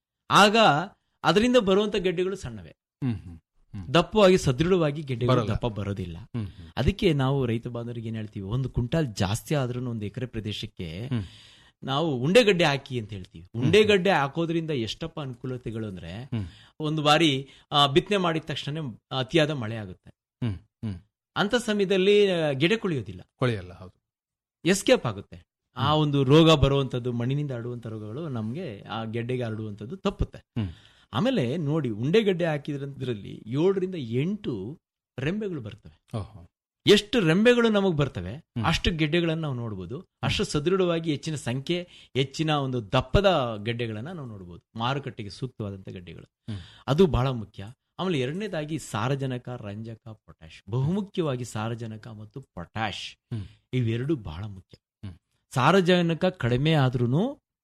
K: ಆಗ ಅದರಿಂದ ಬರುವಂತ ಗೆಡ್ಡೆಗಳು ಸಣ್ಣವೆ
J: ಹ್ಮ್ ಹ್ಮ್ ಹ್ಮ್.
K: ದಪ್ಪವಾಗಿ ಸದೃಢವಾಗಿ ಗೆಡ್ಡೆಗಳು
J: ಬರಲ್ಲ.
K: ದಪ್ಪ ಬರೋದಿಲ್ಲ
J: ಹ್ಮ್ ಹ್ಮ್.
K: ಅದಕ್ಕೆ ನಾವು ರೈತ ಬಾಂಧವರಿಗೆ ಏನ್ ಹೇಳ್ತೀವಿ ಒಂದು ಕ್ವಿಂಟಾಲ್ ಜಾಸ್ತಿ ಆದ್ರೂ ಒಂದು ಎಕರೆ ಪ್ರದೇಶಕ್ಕೆ
J: ಹ್ಮ್.
K: ನಾವು ಉಂಡೆಗಡ್ಡೆ ಹಾಕಿ ಅಂತ ಹೇಳ್ತೀವಿ ಉಂಡೆಗಡ್ಡೆ ಹಾಕೋದ್ರಿಂದ ಎಷ್ಟಪ್ಪ ಅನುಕೂಲತೆಗಳು ಅಂದ್ರೆ
J: ಹ್ಮ್.
K: ಒಂದು ಬಾರಿ ಆ, ಬಿತ್ತನೆ ಮಾಡಿದ ತಕ್ಷಣ ಅತಿಯಾದ ಮಳೆ ಆಗುತ್ತೆ
J: ಹ್ಮ್ ಹ್ಮ್
K: ಅಂತ ಸಮಯದಲ್ಲಿ ಆ, ಗೆಡೆ ಕುಳಿಯೋದಿಲ್ಲ
J: ಕೊಳೆಯಲ್ಲ ಹೌದು
K: ಎಸ್ಕೇಪ್ ಆಗುತ್ತೆ ಆ ಒಂದು ರೋಗ ಬರುವಂತದ್ದು ಮಣ್ಣಿನಿಂದ ಹರಡುವಂತ ರೋಗಗಳು ನಮಗೆ ಆ ಗೆಡ್ಡೆಗೆ ಹರಡುವಂತದ್ದು ತಪ್ಪುತ್ತೆ
J: ಹ್ಮ್.
K: ಆಮೇಲೆ ನೋಡಿ ಉಂಡೆಗಡ್ಡೆ ಹಾಕಿದ್ರಲ್ಲಿ ಏಳರಿಂದ ಎಂಟು ರೆಂಬೆಗಳು ಬರ್ತವೆ
J: ಓಹೋ
K: ಎಷ್ಟು ರೆಂಬೆಗಳು ನಮಗೆ ಬರ್ತವೆ
J: ಹ್ಮ್.
K: ಅಷ್ಟು ಗೆಡ್ಡೆಗಳನ್ನು ನಾವು ನೋಡಬಹುದು ಅಷ್ಟು ಸದೃಢವಾಗಿ ಹೆಚ್ಚಿನ ಸಂಖ್ಯೆ ಹೆಚ್ಚಿನ ಒಂದು ದಪ್ಪದ ಗೆಡ್ಡೆಗಳನ್ನ ನಾವು ನೋಡಬಹುದು ಮಾರುಕಟ್ಟೆಗೆ ಸೂಕ್ತವಾದಂತ ಗೆಡ್ಡೆಗಳು
J: ಹ್ಮ್.
K: ಅದು ಬಹಳ ಮುಖ್ಯ ಆಮೇಲೆ ಎರಡನೇದಾಗಿ ಸಾರಜನಕ ರಂಜಕ ಪೊಟ್ಯಾಶ್ ಬಹುಮುಖ್ಯವಾಗಿ ಸಾರಜನಕ ಮತ್ತು ಪೊಟ್ಯಾಶ್
J: ಹ್ಮ್.
K: ಇವೆರಡು ಬಹಳ ಮುಖ್ಯ
J: ಹ್ಮ್.
K: ಸಾರಜನಕ ಕಡಿಮೆ ಆದ್ರೂ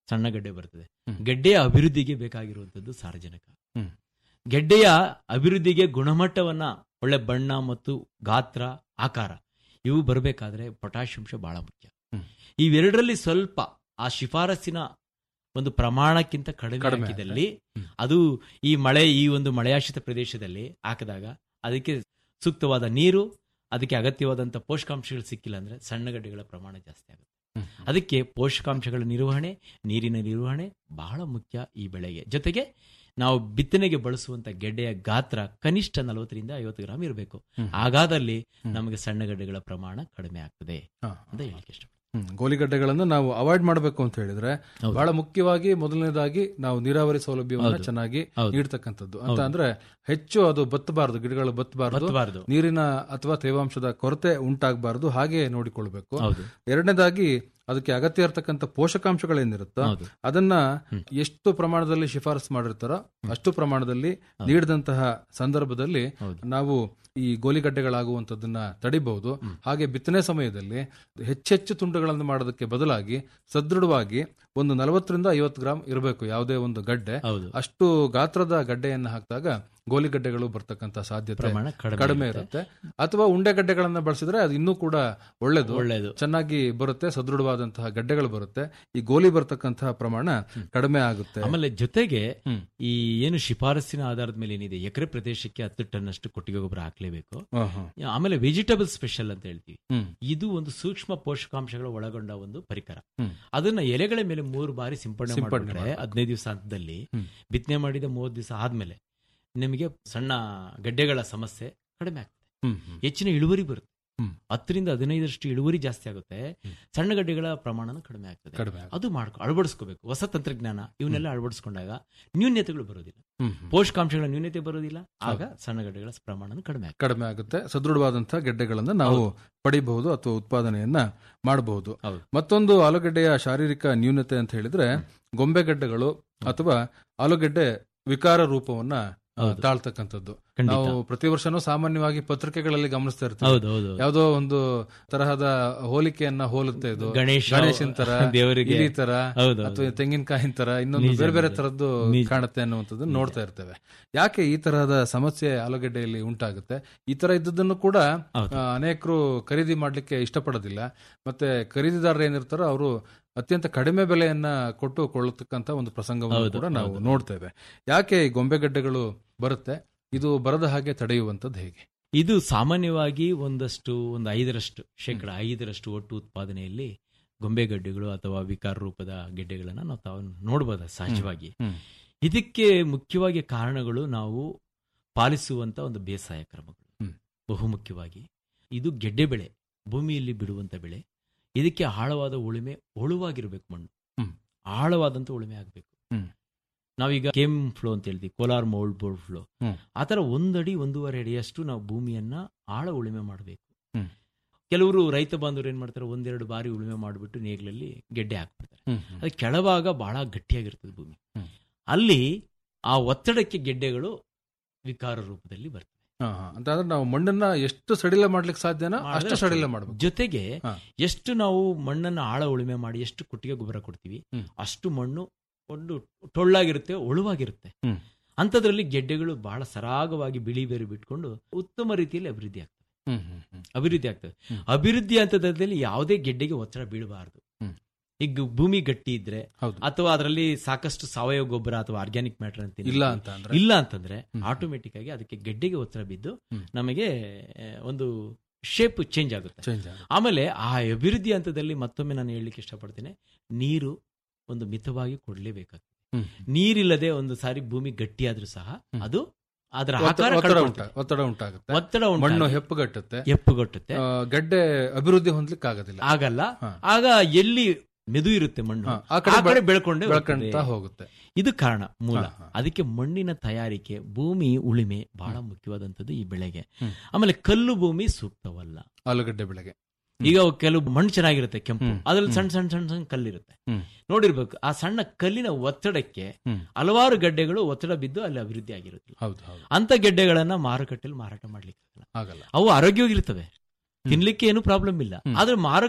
K: ಸಣ್ಣ ಗೆಡ್ಡೆ ಬರ್ತದೆ
J: ಹ್ಮ್.
K: ಗೆಡ್ಡೆಯ ಅಭಿವೃದ್ಧಿಗೆ ಬೇಕಾಗಿರುವಂತದ್ದು ಸಾರಜನಕ
J: ಹ್ಮ್.
K: ಗೆಡ್ಡೆಯ ಅಭಿವೃದ್ಧಿಗೆ ಗುಣಮಟ್ಟವನ್ನ ಒಳ್ಳೆ ಬಣ್ಣ ಮತ್ತು ಗಾತ್ರ ಆಕಾರ ಇವು ಬರಬೇಕಾದ್ರೆ ಪೊಟ್ಯಾಷಿಯಂಶ ಬಹಳ ಮುಖ್ಯ
J: ಹ್ಮ್.
K: ಇವೆರಡರಲ್ಲಿ ಸ್ವಲ್ಪ ಆ ಶಿಫಾರಸ್ಸಿನ ಒಂದು ಪ್ರಮಾಣಕ್ಕಿಂತ ಕಡಿಮೆ
J: ಕಡಿಮೆ
K: ಹಾಕಿದಲ್ಲಿ
J: ಹ್ಮ್.
K: ಅದು ಈ ಮಳೆ ಈ ಒಂದು ಮಳೆಯಾಶ್ರಿತ ಪ್ರದೇಶದಲ್ಲಿ ಹಾಕಿದಾಗ ಅದಕ್ಕೆ ಸೂಕ್ತವಾದ ನೀರು ಅದಕ್ಕೆ ಅಗತ್ಯವಾದಂಥ ಪೋಷಕಾಂಶಗಳು ಸಿಕ್ಕಿಲ್ಲ ಅಂದ್ರೆ ಸಣ್ಣ ಗಡ್ಡೆಗಳ ಪ್ರಮಾಣ ಜಾಸ್ತಿ ಆಗುತ್ತೆ
J: ಹ್ಮ್.
K: ಅದಕ್ಕೆ ಪೋಷಕಾಂಶಗಳ ನಿರ್ವಹಣೆ ನೀರಿನ ನಿರ್ವಹಣೆ ಬಹಳ ಮುಖ್ಯ ಈ ಬೆಳೆಗೆ ಜೊತೆಗೆ ನಾವು ಬಿತ್ತನೆಗೆ ಬಳಸುವಂತ ಗೆಡ್ಡೆಯ ಗಾತ್ರ ಕನಿಷ್ಠ ನಲವತ್ತರಿಂದ ಐವತ್ತು ಗ್ರಾಮ್ ಇರಬೇಕು
J: ಹ್ಮ್.
K: ಹಾಗಾದಲ್ಲಿ
J: ಹ್ಮ್.
K: ನಮಗೆ ಸಣ್ಣ ಗಡ್ಡೆಗಳ ಪ್ರಮಾಣ ಕಡಿಮೆ ಆಗ್ತದೆ
J: ಹಾ.
K: ಅಂತ ಹೇಳಿಕ್ಕೆ ಇಷ್ಟ
J: ಹ್ಮ್. ಗೋಲಿಗಡ್ಡೆಗಳನ್ನ ನಾವು ಅವಾಯ್ಡ್ ಮಾಡಬೇಕು ಅಂತ ಹೇಳಿದ್ರೆ
K: ಹೌದು.
J: ಬಹಳ ಮುಖ್ಯವಾಗಿ ಮೊದಲನೇದಾಗಿ ನಾವು ನೀರಾವರಿ ಸೌಲಭ್ಯವನ್ನ
K: ಹೌದು.
J: ಚೆನ್ನಾಗಿ
K: ಹೌದು.
J: ನೀಡ್ತಕ್ಕಂಥದ್ದು ಅಂತ
K: ಹೌದು.
J: ಅಂದ್ರೆ ಹೆಚ್ಚು ಅದು ಬತ್ತಬಾರದು ಗಿಡಗಳು ಬತ್ತಬಾರದು
K: ಬತ್ತಬಾರ್ದು.
J: ನೀರಿನ ಅಥವಾ ತೇವಾಂಶದ ಕೊರತೆ ಉಂಟಾಗಬಾರದು ಹಾಗೆ ನೋಡಿಕೊಳ್ಬೇಕು
K: ಹೌದು
J: ಎರಡನೇದಾಗಿ ಅದಕ್ಕೆ ಅಗತ್ಯ ಇರತಕ್ಕಂಥ ಪೋಷಕಾಂಶಗಳೇನಿರುತ್ತೋ
K: ಹೌದು
J: ಅದನ್ನ
K: ಹ್ಮ್.
J: ಎಷ್ಟು ಪ್ರಮಾಣದಲ್ಲಿ ಶಿಫಾರಸು ಮಾಡಿರ್ತಾರೋ ಅಷ್ಟು ಪ್ರಮಾಣದಲ್ಲಿ
K: ಹೌದು.
J: ನೀಡಿದಂತಹ ಸಂದರ್ಭದಲ್ಲಿ
K: ಹೌದು
J: ನಾವು ಈ ಗೋಲಿಗಡ್ಡೆಗಳಾಗುವಂಥದ್ದನ್ನ ತಡಿಬಹುದು
K: ಹ್ಮ್.
J: ಹಾಗೆ ಬಿತ್ತನೆ ಸಮಯದಲ್ಲಿ ಹೆಚ್ಚೆಚ್ಚು ತುಂಡುಗಳನ್ನು ಮಾಡೋದಕ್ಕೆ ಬದಲಾಗಿ ಸದೃಢವಾಗಿ ಒಂದು ನಲವತ್ತರಿಂದ ಐವತ್ತು ಗ್ರಾಂ ಇರಬೇಕು ಯಾವುದೇ ಒಂದು ಗಡ್ಡೆ
K: ಹೌದು
J: ಅಷ್ಟು ಗಾತ್ರದ ಗಡ್ಡೆಯನ್ನು ಹಾಕಿದಾಗ ಗೋಲಿಗಡ್ಡೆಗಳು ಬರ್ತಕ್ಕಂಥ ಸಾಧ್ಯತೆ
K: ಪ್ರಮಾಣ ಕಡಿಮೆ
J: ಕಡಿಮೆ
K: ಇರುತ್ತೆ.
J: ಇರುತ್ತೆ ಅಥವಾ ಉಂಡೆ ಗಡ್ಡೆಗಳನ್ನ ಬಳಸಿದ್ರೆ ಅದು ಇನ್ನೂ ಕೂಡ ಒಳ್ಳೇದು
K: ಒಳ್ಳೆಯದು
J: ಚೆನ್ನಾಗಿ ಬರುತ್ತೆ ಸದೃಢವಾದಂತಹ ಗಡ್ಡೆಗಳು ಬರುತ್ತೆ ಈ ಗೋಲಿ ಬರ್ತಕ್ಕಂತಹ ಪ್ರಮಾಣ ಕಡಿಮೆ ಆಗುತ್ತೆ
K: ಆಮೇಲೆ ಜೊತೆಗೆ
J: ಹ್ಮ್.
K: ಈ ಏನು ಶಿಫಾರಸ್ಸಿನ ಆಧಾರದ ಮೇಲೆ ಏನಿದೆ ಎಕರೆ ಪ್ರದೇಶಕ್ಕೆ ಹತ್ತು ಟನ್ ಅಷ್ಟು ಕೊಟ್ಟಿಗೆ ಗೊಬ್ಬರ ಹಾಕ್ಲೇಬೇಕು
J: ಹ, ಹ.
K: ಆಮೇಲೆ ವೆಜಿಟೇಬಲ್ ಸ್ಪೆಷಲ್ ಅಂತ ಹೇಳ್ತೀವಿ
J: ಹ್ಮ್.
K: ಇದು ಒಂದು ಸೂಕ್ಷ್ಮ ಪೋಷಕಾಂಶಗಳು ಒಳಗೊಂಡ ಒಂದು ಪರಿಕರ
J: ಹ್ಮ್.
K: ಅದನ್ನ ಎಲೆಗಳ ಮೇಲೆ ಮೂರು ಬಾರಿ ಸಿಂಪಡಣೆ
J: ಸಿಂಪಡಣೆ
K: ಮಾಡಿಬಿಟ್ರೆ
J: ಮಾಡ್ಬೇಕು.
K: ಹದಿನೈದು ದಿವಸ ಹಂತದಲ್ಲಿ
J: ಹ್ಮ್.
K: ಬಿತ್ತನೆ ಮಾಡಿದ ಮೂವತ್ತು ದಿವಸ ಆದ್ಮೇಲೆ ನಿಮಗೆ ಸಣ್ಣ ಗಡ್ಡೆಗಳ ಸಮಸ್ಯೆ ಕಡಿಮೆ ಆಗ್ತದೆ
J: ಹ್ಮ್, ಹ್ಮ್.
K: ಹೆಚ್ಚಿನ ಇಳುವರಿ ಬರುತ್ತೆ
J: ಹ್ಮ್.
K: ಹತ್ತರಿಂದ ಹದಿನೈದರಷ್ಟು ಇಳುವರಿ ಜಾಸ್ತಿ ಆಗುತ್ತೆ
J: ಹ್ಮ್.
K: ಸಣ್ಣ ಗಡ್ಡೆಗಳ ಪ್ರಮಾಣ ಕಡಿಮೆ ಆಗ್ತದೆ
J: ಕಡಿಮೆ ಆಗುತ್ತೆ.
K: ಅದು ಮಾಡ್ಕೊ ಅಳವಡಿಸ್ಕೋಬೇಕು ಹೊಸ ತಂತ್ರಜ್ಞಾನ ಇವನ್ನೆಲ್ಲ ಅಳವಡಿಸ್ಕೊಂಡಾಗ ನ್ಯೂನ್ಯತೆಗಳು ಬರೋದಿಲ್ಲ
J: ಹ್ಮ್, ಹ್ಮ್.
K: ಪೋಷಕಾಂಶಗಳ ನ್ಯೂನ್ಯತೆ ಬರೋದಿಲ್ಲ ಆಗ ಸಣ್ಣ ಗಡ್ಡೆಗಳ ಪ್ರಮಾಣ ಕಡಿಮೆ ಆಗ್ತದೆ
J: ಕಡಿಮೆ ಆಗುತ್ತೆ ಸದೃಢವಾದಂತಹ ಗೆಡ್ಡೆಗಳನ್ನ ನಾವು ಪಡಿಬಹುದು ಅಥವಾ ಉತ್ಪಾದನೆಯನ್ನ ಮಾಡಬಹುದು
K: ಹೌದು.
J: ಮತ್ತೊಂದು ಆಲೂಗಡ್ಡೆಯ ಶಾರೀರಿಕ ನ್ಯೂನತೆ ಅಂತ ಹೇಳಿದ್ರೆ ಗೊಂಬೆಗಡ್ಡೆಗಳು ಅಥವಾ ಆಲೂಗಡ್ಡೆ ವಿಕಾರ ರೂಪವನ್ನ ಆ,
K: ಹೌದು.
J: ತಾಳ್ತಕ್ಕಂಥದ್ದು
K: ಖಂಡಿತ.
J: ನಾವು ಪ್ರತಿ ವರ್ಷನೂ ಸಾಮಾನ್ಯವಾಗಿ ಪತ್ರಿಕೆಗಳಲ್ಲಿ ಗಮನಿಸ್ತಾ ಇರ್ತೀವಿ
K: ಹೌದು ಹೌದು
J: ಯಾವುದೋ ಒಂದು ತರಹದ ಹೋಲಿಕೆಯನ್ನ ಹೋಲುತ್ತೆ ಇದು
K: ಗಣೇಶ
J: ಗಣೇಶನ್ ತರ
K: ದೇವರಿಗೆ
J: ಇಲಿ ತರ
K: ಹೌದು,
J: ಅಥವಾ ತೆಂಗಿನಕಾಯಿನ ತರ ಇನ್ನೊಂದು
K: ನಿಜ,
J: ಬೇರೆ ಬೇರೆ
K: ನಿಜ.
J: ತರದ್ದು
K: ನಿಜ.
J: ಕಾಣುತ್ತೆ ಅನ್ನುವಂಥದ್ದು ನೋಡ್ತಾ ಇರ್ತೇವೆ ಯಾಕೆ ಈ ತರಹದ ಸಮಸ್ಯೆ ಆಲೂಗಡ್ಡೆಯಲ್ಲಿ ಉಂಟಾಗುತ್ತೆ ಈ ತರ ಇದ್ದದನ್ನು ಕೂಡ
K: ಹೌದು.
J: ಆ, ಅನೇಕರು ಖರೀದಿ ಮಾಡ್ಲಿಕ್ಕೆ ಇಷ್ಟಪಡೋದಿಲ್ಲ ಮತ್ತೆ ಖರೀದಿದಾರರು ಏನಿರ್ತಾರೋ ಅವರು ಅತ್ಯಂತ ಕಡಿಮೆ ಬೆಲೆಯನ್ನ ಕೊಟ್ಟು ಕೊಳ್ಳತಕ್ಕಂತ ಒಂದು ಪ್ರಸಂಗವನ್ನು
K: ಹೌದು,
J: ಕೂಡ ನಾವು
K: ಹೌದು.
J: ನೋಡ್ತೇವೆ ಯಾಕೆ ಈ ಗೊಂಬೆಗಡ್ಡೆಗಳು ಬರುತ್ತೆ ಇದು ಬರದ ಹಾಗೆ ತಡೆಯುವಂಥದ್ದು ಹೇಗೆ
K: ಇದು ಸಾಮಾನ್ಯವಾಗಿ ಒಂದಷ್ಟು ಒಂದು ಐದರಷ್ಟು ಶೇಕಡ ಐದರಷ್ಟು ಒಟ್ಟು ಉತ್ಪಾದನೆಯಲ್ಲಿ ಗೊಂಬೆ ಗಡ್ಡೆಗಳು ಅಥವಾ ವಿಕಾರ ರೂಪದ ಗೆಡ್ಡೆಗಳನ್ನ ನಾವು ತಾವು ನೋಡಬಹುದು ಸಹಜವಾಗಿ
J: ಹ್ಮ್.
K: ಇದಕ್ಕೆ ಮುಖ್ಯವಾಗಿ ಕಾರಣಗಳು ನಾವು ಪಾಲಿಸುವಂತ ಒಂದು ಬೇಸಾಯ ಕ್ರಮಗಳು
J: ಹ್ಮ್.
K: ಬಹುಮುಖ್ಯವಾಗಿ ಇದು ಗೆಡ್ಡೆ ಬೆಳೆ ಭೂಮಿಯಲ್ಲಿ ಬಿಡುವಂತ ಬೆಳೆ ಇದಕ್ಕೆ ಆಳವಾದ ಉಳುಮೆ ಒಳುವಾಗಿರ್ಬೇಕು ಮಣ್ಣು
J: ಹ್ಮ್.
K: ಆಳವಾದಂತ ಉಳುಮೆ ಆಗಬೇಕು
J: ಹ್ಮ್.
K: ನಾವೀಗ ಕೇಮ್ ಫ್ಲೋ ಅಂತ ಹೇಳ್ತೀವಿ ಕೋಲಾರ್ ಮೌಲ್ಡ್ ಬೋರ್ಡ್ ಫ್ಲೋ
J: ಹ್ಮ್.
K: ಆ ಥರ ಒಂದಡಿ ಒಂದೂವರೆ ಅಡಿಯಷ್ಟು ನಾವು ಭೂಮಿಯನ್ನ ಆಳ ಉಳುಮೆ ಮಾಡಬೇಕು
J: ಹ್ಮ್.
K: ಕೆಲವರು ರೈತ ಬಾಂಧವರು ಏನ್ ಮಾಡ್ತಾರೆ ಒಂದೆರಡು ಬಾರಿ ಉಳುಮೆ ಮಾಡಿಬಿಟ್ಟು ನೇಗ್ಲಲ್ಲಿ ಗೆಡ್ಡೆ ಹಾಕ್ಬಿಡ್ತಾರೆ
J: ಹ್ಮ್, ಹ್ಮ್.
K: ಅದು ಕೆಳಭಾಗ ಬಹಳ ಗಟ್ಟಿಯಾಗಿರ್ತದೆ ಭೂಮಿ
J: ಹ್ಮ್.
K: ಅಲ್ಲಿ ಆ ಒತ್ತಡಕ್ಕೆ ಗೆಡ್ಡೆಗಳು ವಿಕಾರ ರೂಪದಲ್ಲಿ ಬರ್ತವೆ
J: ಹಾ, ಹಾ. ಅಂತಂದ್ರೆ ನಾವು ಮಣ್ಣನ್ನ ಎಷ್ಟು ಸಡಿಲ ಮಾಡ್ಲಿಕ್ಕೆ ಸಾಧ್ಯನೋ
K: ಮಾಡಿದ್ರೆ
J: ಅಷ್ಟು ಸಡಿಲ ಮಾಡಬೇಕು
K: ಜೊತೆಗೆ
J: ಹಾ.
K: ಎಷ್ಟು ನಾವು ಮಣ್ಣನ್ನು ಆಳ ಉಳುಮೆ ಮಾಡಿ ಎಷ್ಟು ಕೊಟ್ಟಿಗೆ ಗೊಬ್ಬರ ಕೊಡ್ತೀವಿ
J: ಹ್ಮ್.
K: ಅಷ್ಟು ಮಣ್ಣು ಒಂದು ಟೊಳ್ಳಾಗಿರುತ್ತೆ ಒಳುವಾಗಿರುತ್ತೆ
J: ಹ್ಮ್.
K: ಅಂಥದ್ರಲ್ಲಿ ಗೆಡ್ಡೆಗಳು ಬಹಳ ಸರಾಗವಾಗಿ ಬಿಳಿ ಬೇರು ಬಿಟ್ಕೊಂಡು ಉತ್ತಮ ರೀತಿಯಲ್ಲಿ ಅಭಿವೃದ್ಧಿ ಆಗ್ತವೆ
J: ಹ್ಮ್ ಹ್ಮ್ ಹ್ಮ್
K: ಅಭಿವೃದ್ಧಿ ಆಗ್ತವೆ
J: ಹ್ಮ್.
K: ಅಭಿವೃದ್ಧಿ ಹಂತದಲ್ಲಿ ಯಾವುದೇ ಗೆಡ್ಡೆಗೆ ಒತ್ತಡ ಬೀಳಬಾರದು
J: ಹ್ಮ್.
K: ಈಗ ಭೂಮಿ ಗಟ್ಟಿ ಇದ್ರೆ
J: ಹೌದು
K: ಅಥವಾ ಅದರಲ್ಲಿ ಸಾಕಷ್ಟು ಸಾವಯವ ಗೊಬ್ಬರ ಅಥವಾ ಆರ್ಗ್ಯಾನಿಕ್ ಮ್ಯಾಟರ್ ಅಂತ ಏನಿದೆ,
J: ಇಲ್ಲ ಅಂತ ಅಂದ್ರೆ
K: ಇಲ್ಲ ಅಂತಂದ್ರೆ
J: ಹ್ಮ್.
K: ಆಟೋಮೆಟಿಕ್ ಆಗಿ ಅದಕ್ಕೆ ಗೆಡ್ಡೆಗೆ ಒತ್ತಡ ಬಿದ್ದು
J: ಹ್ಮ್.
K: ನಮಗೆ ಆ, ಒಂದು ಶೇಪ್ ಚೇಂಜ್ ಆಗುತ್ತೆ
J: ಚೇಂಜ್ ಆಗುತ್ತೆ
K: ಆಮೇಲೆ ಆ ಅಭಿವೃದ್ಧಿ ಹಂತದಲ್ಲಿ ಮತ್ತೊಮ್ಮೆ ನಾನು ಹೇಳಲಿಕ್ಕೆ ಇಷ್ಟಪಡ್ತೇನೆ ನೀರು ಒಂದು ಮಿತವಾಗಿ ಕೊಡಲೇಬೇಕಾಗ್ತದೆ
J: ಹ್ಮ್.
K: ನೀರಿಲ್ಲದೆ ಒಂದು ಸಾರಿ ಭೂಮಿ ಗಟ್ಟಿಯಾದ್ರೂ ಸಹ
J: ಹ್ಮ್.
K: ಅದು ಅದರ
J: ಒತ್ತಡ
K: ಆಕಾರ
J: ಒತ್ತಡ
K: ಕಳ್ಕೊಳ್ತದೆ.
J: ಉಂಟಾ- ಒತ್ತಡ ಉಂಟಾಗುತ್ತೆ
K: ಒತ್ತಡ
J: ಮಣ್ಣು
K: ಉಂಟಾಗಿ
J: ಹೆಪ್ಪುಗಟ್ಟುತ್ತೆ
K: ಹೆಪ್ಪುಗಟ್ಟುತ್ತೆ
J: ಆ, ಗಡ್ಡೆ ಅಭಿವೃದ್ಧಿ ಹೊಂದ್ಲಿಕ್ಕೆ ಆಗೋದಿಲ್ಲ
K: ಆಗಲ್ಲ
J: ಹಾ.
K: ಆಗ ಎಲ್ಲಿ ಮೆದು ಇರುತ್ತೆ ಮಣ್ಣು
J: ಹಾ,
K: ಆ ಕಡೆ ಬೆಳ್ಕೊಂಡೆ
J: ಬೆಳ್ಕೊಂತ ಹೋಗುತ್ತೆ
K: ಇದು ಕಾರಣ ಮೂಲ
J: ಹಾ, ಹಾ.
K: ಅದಕ್ಕೆ ಮಣ್ಣಿನ ತಯಾರಿಕೆ ಭೂಮಿ ಉಳಿಮೆ ಬಹಳ ಮುಖ್ಯವಾದಂಥದ್ದು ಈ ಬೆಳೆಗೆ
J: ಹ್ಮ್.
K: ಆಮೇಲೆ ಕಲ್ಲು ಭೂಮಿ ಸೂಕ್ತವಲ್ಲ
J: ಆಲೂಗಡ್ಡೆ ಬೆಳೆಗೆ
K: ಈಗ ಕೆಲವು ಮಣ್ಣು ಚೆನ್ನಾಗಿರುತ್ತೆ ಕೆಂಪು
J: ಹ್ಮ್.
K: ಅದ್ರಲ್ಲಿ
J: ಹ್ಮ್.
K: ಸಣ್ಣ ಸಣ್ಣ ಸಣ್ಣ ಸಣ್ಣ ಕಲ್ಲಿರುತ್ತೆ
J: ಹ್ಮ್.
K: ನೋಡಿರ್ಬೇಕು ಆ ಸಣ್ಣ ಕಲ್ಲಿನ ಒತ್ತಡಕ್ಕೆ
J: ಹ್ಮ್.
K: ಹಲವಾರು ಗಡ್ಡೆಗಳು ಒತ್ತಡ ಬಿದ್ದು ಅಲ್ಲಿ ಅಭಿವೃದ್ಧಿ ಆಗಿರುತ್ತಿಲ್ಲ
J: ಹೌದು ಹೌದು
K: ಅಂತ ಗೆಡ್ಡೆಗಳನ್ನ ಮಾರುಕಟ್ಟೆಯಲ್ಲಿ ಮಾರಾಟ ಮಾಡ್ಲಿಕ್ಕೆ ಆಗಲ್ಲ
J: ಆಗಲ್ಲ
K: ಅವು ಆರೋಗ್ಯವಾಗಿರ್ತವೆ ತಿನ್ಲಿಕ್ಕೆ ಏನು ಪ್ರಾಬ್ಲಮ್ ಇಲ್ಲ
J: ಹ್ಮ್.
K: ಆದ್ರೆ ಮಾರುಕಟ್ಟೆಯಲ್ಲಿ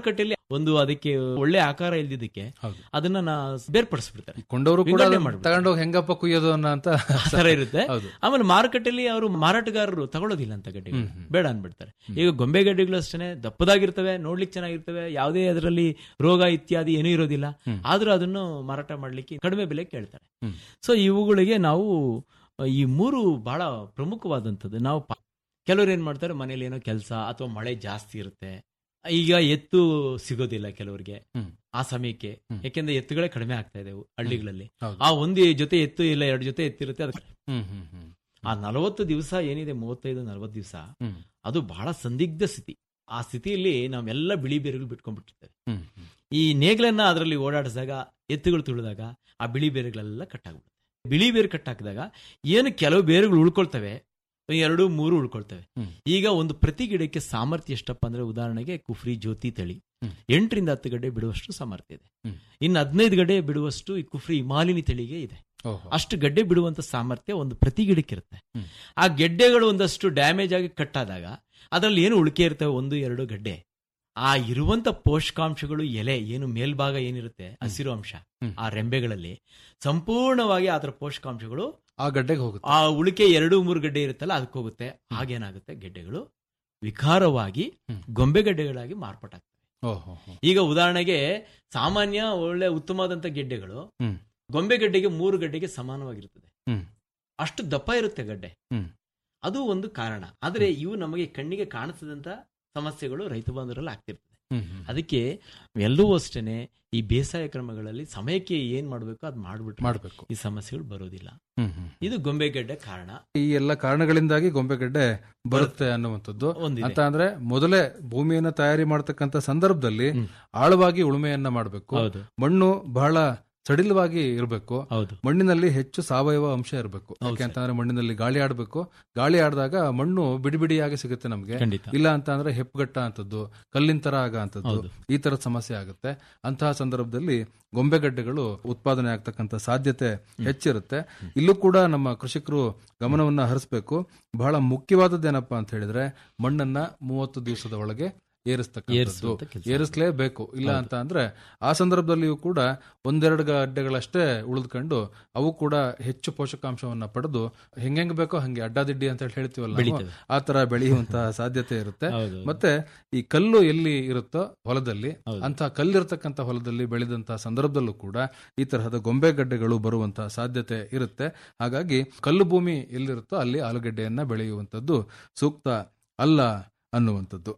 K: ಒಂದು ಅದಕ್ಕೆ ಒಳ್ಳೆ ಆಕಾರ ಇಲ್ದಿದ್ದಕ್ಕೆ
J: ಹೌದು.
K: ಅದನ್ನ ನಾ ಬೇರ್ಪಡಿಸ್ಬಿಡ್ತಾರೆ
J: ಕೊಂಡವರು ಕೂಡ
K: ವಿಂಗಡಣೆ
J: ಅದನ್ನ
K: ಮಾಡ್ಬಿಡ್ತಾರೆ.
J: ತಗೊಂಡೋಗಿ ಹೆಂಗಪ್ಪ ಕುಯ್ಯೋದು ಅನ್ನೋ ಅಂತ
K: ಆ ತರ ಇರುತ್ತೆ
J: ಹೌದು
K: ಆಮೇಲೆ ಮಾರುಕಟ್ಟೆಯಲ್ಲಿ ಅವರು ಮಾರಾಟಗಾರರು ತಗೊಳ್ಳೋದಿಲ್ಲ ಅಂತ ಗಡ್ಡೆಗಳು
J: ಹ್ಮ್, ಹ್ಮ್.
K: ಬೇಡ ಅನ್ಬಿಡ್ತಾರೆ ಈಗ ಗೊಂಬೆ ಗಡ್ಡೆಗಳು ಅಷ್ಟೇ ದಪ್ಪದಾಗಿರ್ತವೆ ನೋಡ್ಲಿಕ್ಕೆ ಚೆನ್ನಾಗಿರ್ತವೆ ಯಾವುದೇ ಅದರಲ್ಲಿ ರೋಗ ಇತ್ಯಾದಿ ಏನೂ ಇರೋದಿಲ್ಲ
J: ಹ್ಮ್.
K: ಆದ್ರೂ ಅದನ್ನು ಮಾರಾಟ ಮಾಡ್ಲಿಕ್ಕೆ ಕಡಿಮೆ ಬೆಲೆ ಕೇಳ್ತಾರೆ
J: ಹ್ಮ್.
K: ಸೊ ಇವುಗಳಿಗೆ ನಾವು ಆ, ಈ ಮೂರು ಬಹಳ ಪ್ರಮುಖವಾದಂಥದ್ದು ನಾವು ಪ- ಕೆಲವರು ಏನ್ ಮಾಡ್ತಾರೆ ಮನೇಲಿ ಏನೋ ಕೆಲಸ ಅಥವಾ ಮಳೆ ಜಾಸ್ತಿ ಇರುತ್ತೆ ಈಗ ಎತ್ತು ಸಿಗೋದಿಲ್ಲ ಕೆಲವರಿಗೆ
J: ಹ್ಮ್.
K: ಆ ಸಮಯಕ್ಕೆ
J: ಹ್ಮ್.
K: ಯಾಕೆಂದ್ರೆ ಎತ್ತುಗಳೇ ಕಡಿಮೆ ಆಗ್ತಾ ಇದೆ ಹಳ್ಳಿಗಳಲ್ಲಿ
J: ಹೌದು.
K: ಆ ಒಂದು ಜೊತೆ ಎತ್ತು ಇಲ್ಲ ಎರಡು ಜೊತೆ ಎತ್ತಿರುತ್ತೆ ಅದಕ್ಕೆ
J: ಹ್ಮ್ ಹ್ಮ್ ಹ್ಮ್
K: ಆ ನಲವತ್ತು ದಿವಸ ಏನಿದೆ ಮೂವತ್ತೈದು ನಲವತ್ತು ದಿವಸ
J: ಹ್ಮ್
K: ಅದು ಬಹಳ ಸಂದಿಗ್ಧ ಸ್ಥಿತಿ ಆ ಸ್ಥಿತಿಯಲ್ಲಿ ನಾವೆಲ್ಲ ಬಿಳಿ ಬೇರುಗಳು ಬಿಟ್ಕೊಂಡ್ಬಿಟ್ಟಿರ್ತೇವೆ
J: ಹ್ಮ್ ಹ್ಮ್
K: ಈ ನೇಗ್ಲನ್ನ ಅದರಲ್ಲಿ ಓಡಾಡಿಸಿದಾಗ ಎತ್ತುಗಳು ತುಳಿದಾಗ ಆ ಬಿಳಿ ಬೇರುಗಳೆಲ್ಲ ಕಟ್ಟಾಗ್ಬಿಡುತ್ತೆ ಬಿಳಿ ಬೇರು ಕಟ್ಟಾಕಿದಾಗ ಏನು ಕೆಲವು ಬೇರುಗಳು ಉಳ್ಕೊಳ್ತವೆ ಎರಡು ಮೂರು ಉಳ್ಕೊಳ್ತವೆ
J: ಹ್ಮ್.
K: ಈಗ ಒಂದು ಪ್ರತಿ ಗಿಡಕ್ಕೆ ಸಾಮರ್ಥ್ಯ ಎಷ್ಟಪ್ಪ ಅಂದ್ರೆ ಉದಾಹರಣೆಗೆ ಕುಫ್ರಿ ಜ್ಯೋತಿ ತಳಿ
J: ಹ್ಮ್.
K: ಎಂಟರಿಂದ ಹತ್ತು ಗಡ್ಡೆ ಬಿಡುವಷ್ಟು ಸಾಮರ್ಥ್ಯ ಇದೆ
J: ಹ್ಮ್.
K: ಇನ್ನು ಹದಿನೈದು ಗಡ್ಡೆ ಬಿಡುವಷ್ಟು ಈ ಕುಫ್ರಿ ಹಿಮಾಲಿನಿ ತಳಿಗೆ ಇದೆ
J: ಓಹೋ.
K: ಅಷ್ಟು ಗಡ್ಡೆ ಬಿಡುವಂತ ಸಾಮರ್ಥ್ಯ ಒಂದು ಪ್ರತಿ ಗಿಡಕ್ಕಿರುತ್ತೆ
J: ಹ್ಮ್.
K: ಆ ಗೆಡ್ಡೆಗಳು ಒಂದಷ್ಟು ಡ್ಯಾಮೇಜ್ ಆಗಿ ಕಟ್ಟಾದಾಗ ಅದರಲ್ಲಿ ಏನು ಉಳಿಕೆ ಇರ್ತವೆ ಒಂದು ಎರಡು ಗಡ್ಡೆ ಆ ಇರುವಂತ ಪೋಷಕಾಂಶಗಳು ಎಲೆ ಏನು ಮೇಲ್ಭಾಗ ಏನಿರುತ್ತೆ ಹಸಿರು ಅಂಶ
J: ಹ್ಮ್.
K: ಆ ರೆಂಬೆಗಳಲ್ಲಿ ಸಂಪೂರ್ಣವಾಗಿ ಅದರ ಪೋಷಕಾಂಶಗಳು
J: ಆ ಗಡ್ಡೆಗೆ ಹೋಗುತ್ತೆ
K: ಆ ಉಳಿಕೆ ಎರಡು ಮೂರು ಗಡ್ಡೆ ಇರುತ್ತಲ್ಲ ಅದಕ್ಕೆ ಹೋಗುತ್ತೆ ಹಾಗೇನಾಗುತ್ತೆ ಗೆಡ್ಡೆಗಳು ವಿಕಾರವಾಗಿ
J: ಹ್ಮ್.
K: ಗೊಂಬೆ ಗಡ್ಡೆಗಳಾಗಿ ಮಾರ್ಪಾಟಾಗ್ತವೆ
J: ಓಹೋ ಹೋ.
K: ಈಗ ಉದಾಹರಣೆಗೆ ಸಾಮಾನ್ಯ ಒಳ್ಳೆ ಉತ್ತಮವಾದಂತ ಗೆಡ್ಡೆಗಳು
J: ಹ್ಮ್.
K: ಗೊಂಬೆ ಗಡ್ಡೆಗೆ ಮೂರು ಗಡ್ಡೆಗೆ ಸಮಾನವಾಗಿರುತ್ತದೆ
J: ಹ್ಮ್.
K: ಅಷ್ಟು ದಪ್ಪ ಇರುತ್ತೆ ಗಡ್ಡೆ
J: ಹ್ಮ್.
K: ಅದು ಒಂದು ಕಾರಣ ಆದ್ರೆ ಇವು ನಮಗೆ ಕಣ್ಣಿಗೆ ಕಾಣಿಸದಂತ ಸಮಸ್ಯೆಗಳು ರೈತ ಬಾಂಧವರಲ್ಲಿ ಆಗ್ತಿರ್ತದೆ
J: ಹ್ಮ್ ಹ್ಮ್.
K: ಅದಕ್ಕೆ ಎಲ್ಲವೂ ಅಷ್ಟೇನೆ ಈ ಬೇಸಾಯ ಕ್ರಮಗಳಲ್ಲಿ ಸಮಯಕ್ಕೆ ಏನ್ ಮಾಡ್ಬೇಕು ಅದು ಮಾಡ್ಬಿಟ್ರೆ
J: ಮಾಡ್ಬೇಕು
K: ಈ ಸಮಸ್ಯೆಗಳು ಬರೋದಿಲ್ಲ
J: ಹ್ಮ್ ಹ್ಮ್
K: ಇದು ಗೊಂಬೆ ಗಡ್ಡೆ ಕಾರಣ
J: ಈ ಎಲ್ಲ ಕಾರಣಗಳಿಂದಾಗಿ ಗೊಂಬೆಗಡ್ಡೆ ಬರುತ್ತೆ ಅನ್ನುವಂಥದ್ದು
K: ಒಂದಿದೆ.
J: ಅಂತ ಅಂದ್ರೆ ಮೊದಲೇ ಭೂಮಿಯನ್ನ ತಯಾರಿ ಮಾಡ್ತಕ್ಕಂಥ ಸಂದರ್ಭದಲ್ಲಿ
K: ಹ್ಮ್.
J: ಆಳವಾಗಿ ಉಳುಮೆಯನ್ನ ಮಾಡಬೇಕು
K: ಹೌದು
J: ಮಣ್ಣು ಬಹಳ ಸಡಿಲವಾಗಿ ಇರಬೇಕು
K: ಹೌದು
J: ಮಣ್ಣಿನಲ್ಲಿ ಹೆಚ್ಚು ಸಾವಯವ ಅಂಶ ಇರಬೇಕು
K: ಹೌದು
J: ಯಾಕೆ ಅಂತಂದ್ರೆ ಮಣ್ಣಿನಲ್ಲಿ ಗಾಳಿ ಆಡಬೇಕು ಗಾಳಿ ಆಡಿದಾಗ ಮಣ್ಣು ಬಿಡಿ ಬಿಡಿಯಾಗಿ ಸಿಗುತ್ತೆ ನಮಗೆ
K: ಖಂಡಿತ
J: ಇಲ್ಲ ಅಂತ ಅಂದ್ರೆ ಹೆಪ್ಪುಗಟ್ಟ ಅಂತದ್ದು ಕಲ್ಲಿನ ತರ ಆಗ ಅಂತದ್ದು
K: ಹೌದು.
J: ಈ ತರದ ಸಮಸ್ಯೆ ಆಗುತ್ತೆ ಅಂತಹ ಸಂದರ್ಭದಲ್ಲಿ ಗೊಂಬೆಗಡ್ಡೆಗಳು ಉತ್ಪಾದನೆ ಆಗ್ತಕ್ಕಂಥ ಸಾಧ್ಯತೆ ಹೆಚ್ಚಿರುತ್ತೆ ಇಲ್ಲೂ ಕೂಡ ನಮ್ಮ ಕೃಷಿಕರು ಗಮನವನ್ನ ಹರಿಸಬೇಕು ಬಹಳ ಮುಖ್ಯವಾದದ್ದೇನಪ್ಪಾ ಅಂತ ಹೇಳಿದ್ರೆ ಮಣ್ಣನ್ನ ಮೂವತ್ತು ದಿವಸದ ಒಳಗೆ ಏರಿಸ್ತಕ್ಕಂಥದ್ದು
K: ಏರಿಸುವಂತ ಕೆಲ್ಸ.
J: ಏರಿಸಲೇಬೇಕು ಇಲ್ಲ
K: ಹೌದು.
J: ಅಂತ ಅಂದ್ರೆ ಆ ಸಂದರ್ಭದಲ್ಲಿಯೂ ಕೂಡ ಒಂದೆರಡು ಗಡ್ಡೆಗಳಷ್ಟೇ ಉಳಿದುಕೊಂಡು ಅವು ಕೂಡ ಹೆಚ್ಚು ಪೋಷಕಾಂಶವನ್ನ ಪಡೆದು ಹೆಂಗೆಂಗ್ ಬೇಕೋ ಹಂಗೆ ಅಡ್ಡಾದಿಡ್ಡಿ ಅಂತ ಹೇಳಿ ಹೇಳ್ತೀವಲ್ಲ ನಾವು,
K: ಬೆಳೀತವೆ.
J: ಆ ತರ ಬೆಳೆಯುವಂತಹ ಸಾಧ್ಯತೆ ಇರುತ್ತೆ
K: ಹೌದು
J: ಮತ್ತೆ ಈ ಕಲ್ಲು ಎಲ್ಲಿ ಇರುತ್ತೋ ಹೊಲದಲ್ಲಿ
K: ಹೌದು.
J: ಅಂತ ಕಲ್ಲಿರ್ತಕ್ಕಂಥ ಹೊಲದಲ್ಲಿ ಬೆಳೆದಂತಹ ಸಂದರ್ಭದಲ್ಲೂ ಕೂಡ ಈ ತರಹದ ಗೊಂಬೆ ಗಡ್ಡೆಗಳು ಬರುವಂತಹ ಸಾಧ್ಯತೆ ಇರುತ್ತೆ ಹಾಗಾಗಿ ಕಲ್ಲು ಭೂಮಿ ಎಲ್ಲಿರುತ್ತೋ ಅಲ್ಲಿ ಆಲೂಗೆಡ್ಡೆಯನ್ನ ಬೆಳೆಯುವಂತದ್ದು ಸೂಕ್ತ ಅಲ್ಲ ಅನ್ನುವಂಥದ್ದು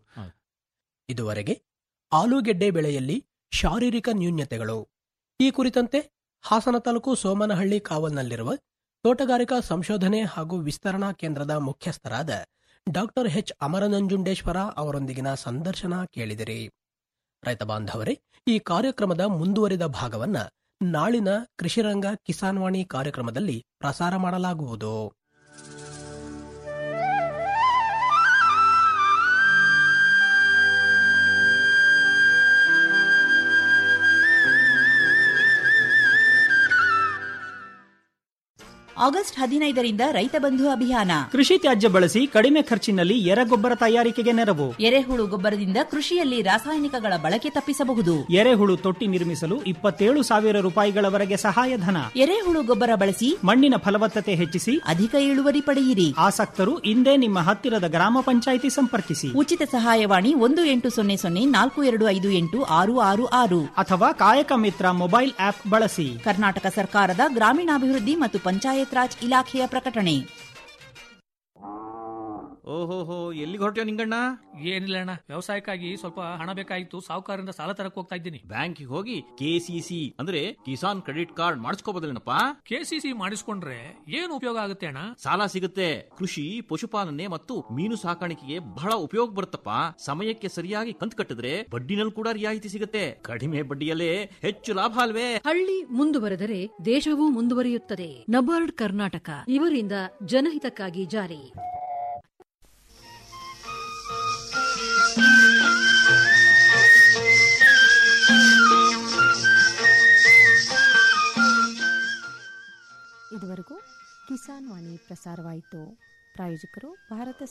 I: ಇದುವರೆಗೆ ಆಲೂಗೆಡ್ಡೆ ಬೆಳೆಯಲ್ಲಿ ಶಾರೀರಿಕ ನ್ಯೂನ್ಯತೆಗಳು ಈ ಕುರಿತಂತೆ ಹಾಸನ ತಾಲೂಕು ಸೋಮನಹಳ್ಳಿ ಕಾವಲ್ನಲ್ಲಿರುವ ತೋಟಗಾರಿಕಾ ಸಂಶೋಧನೆ ಹಾಗೂ ವಿಸ್ತರಣಾ ಕೇಂದ್ರದ ಮುಖ್ಯಸ್ಥರಾದ ಡಾಕ್ಟರ್ ಎಚ್ ಅಮರನಂಜುಂಡೇಶ್ವರ ಅವರೊಂದಿಗಿನ ಸಂದರ್ಶನ ಕೇಳಿದಿರಿ ರೈತ ಬಾಂಧವರೇ ಈ ಕಾರ್ಯಕ್ರಮದ ಮುಂದುವರಿದ ಭಾಗವನ್ನ ನಾಳಿನ ಕೃಷಿರಂಗ ಕಿಸಾನ್ವಾಣಿ ಕಾರ್ಯಕ್ರಮದಲ್ಲಿ ಪ್ರಸಾರ ಮಾಡಲಾಗುವುದು
L: ಆಗಸ್ಟ್ ಹದಿನೈದರಿಂದ ರೈತ ಬಂಧು ಅಭಿಯಾನ
M: ಕೃಷಿ ತ್ಯಾಜ್ಯ ಬಳಸಿ ಕಡಿಮೆ ಖರ್ಚಿನಲ್ಲಿ ಎರೆಗೊಬ್ಬರ ತಯಾರಿಕೆಗೆ ನೆರವು
L: ಎರೆಹುಳು ಗೊಬ್ಬರದಿಂದ ಕೃಷಿಯಲ್ಲಿ ರಾಸಾಯನಿಕಗಳ ಬಳಕೆ ತಪ್ಪಿಸಬಹುದು
M: ಎರೆಹುಳು ತೊಟ್ಟಿ ನಿರ್ಮಿಸಲು ಇಪ್ಪತ್ತೇಳು ಸಾವಿರ ರೂಪಾಯಿಗಳವರೆಗೆ ಸಹಾಯಧನ
L: ಎರೆಹುಳು ಗೊಬ್ಬರ ಬಳಸಿ
M: ಮಣ್ಣಿನ ಫಲವತ್ತತೆ ಹೆಚ್ಚಿಸಿ
L: ಅಧಿಕ ಇಳುವರಿ ಪಡೆಯಿರಿ
M: ಆಸಕ್ತರು ಇಂದೇ ನಿಮ್ಮ ಹತ್ತಿರದ ಗ್ರಾಮ ಪಂಚಾಯಿತಿ ಸಂಪರ್ಕಿಸಿ
L: ಉಚಿತ ಸಹಾಯವಾಣಿ ಒಂದು ಎಂಟು ಸೊನ್ನೆ ಸೊನ್ನೆ ನಾಲ್ಕು ಎರಡು ಐದು ಎಂಟು ಆರು ಆರು ಆರು
M: ಅಥವಾ ಕಾಯಕ ಮಿತ್ರ ಮೊಬೈಲ್ ಆಪ್ ಬಳಸಿ
L: ಕರ್ನಾಟಕ ಸರ್ಕಾರದ ಗ್ರಾಮೀಣಾಭಿವೃದ್ಧಿ ಮತ್ತು ಪಂಚಾಯತ್ ರಾಜ್ ಇಲಾಖೆಯ ಪ್ರಕಟಣೆ
N: ಓಹೋಹೋ ಎಲ್ಲಿಗೆ ಹೊರಟ್ಯೋ ನಿಂಗಣ್ಣ
O: ಏನಿಲ್ಲ ಅಣ್ಣ ವ್ಯವಸಾಯಕ್ಕಾಗಿ ಸ್ವಲ್ಪ ಹಣ ಬೇಕಾಗಿತ್ತು ಸಾಹುಕಾರರಿಂದ ಸಾಲ ತರಕ್ ಹೋಗ್ತಾ ಇದ್ದೀನಿ
N: ಬ್ಯಾಂಕಿಗೆ ಹೋಗಿ ಕೆಸಿಸಿ ಅಂದ್ರೆ ಕಿಸಾನ್ ಕ್ರೆಡಿಟ್ ಕಾರ್ಡ್ ಮಾಡಿಸ್ಕೋಬೋದಲ್ಲೇನಪ್ಪ
O: ಕೆಸಿಸಿ ಮಾಡಿಸ್ಕೊಂಡ್ರೆ ಏನು ಉಪಯೋಗ ಆಗುತ್ತೆ ಅಣ್ಣ
N: ಸಾಲ ಸಿಗುತ್ತೆ ಕೃಷಿ ಪಶುಪಾಲನೆ ಮತ್ತು ಮೀನು ಸಾಕಾಣಿಕೆಗೆ ಬಹಳ ಉಪಯೋಗ ಬರುತ್ತಪ್ಪ ಸಮಯಕ್ಕೆ ಸರಿಯಾಗಿ ಕಂತು ಕಟ್ಟಿದ್ರೆ ಬಡ್ಡಿನಲ್ಲಿ ಕೂಡ ರಿಯಾಯಿತಿ ಸಿಗುತ್ತೆ ಕಡಿಮೆ ಬಡ್ಡಿಯಲ್ಲೇ ಹೆಚ್ಚು ಲಾಭ ಅಲ್ವೇ
P: ಹಳ್ಳಿ ಮುಂದುವರೆದರೆ ದೇಶವೂ ಮುಂದುವರಿಯುತ್ತದೆ ನಬಾರ್ಡ್ ಕರ್ನಾಟಕ ಇವರಿಂದ ಜನಹಿತಕ್ಕಾಗಿ ಜಾರಿ
B: ಇದುವರೆಗೂ ಕಿಸಾನ್ ವಾಣಿ ಪ್ರಸಾರವಾಯಿತು ಪ್ರಾಯೋಜಕರು ಭಾರತ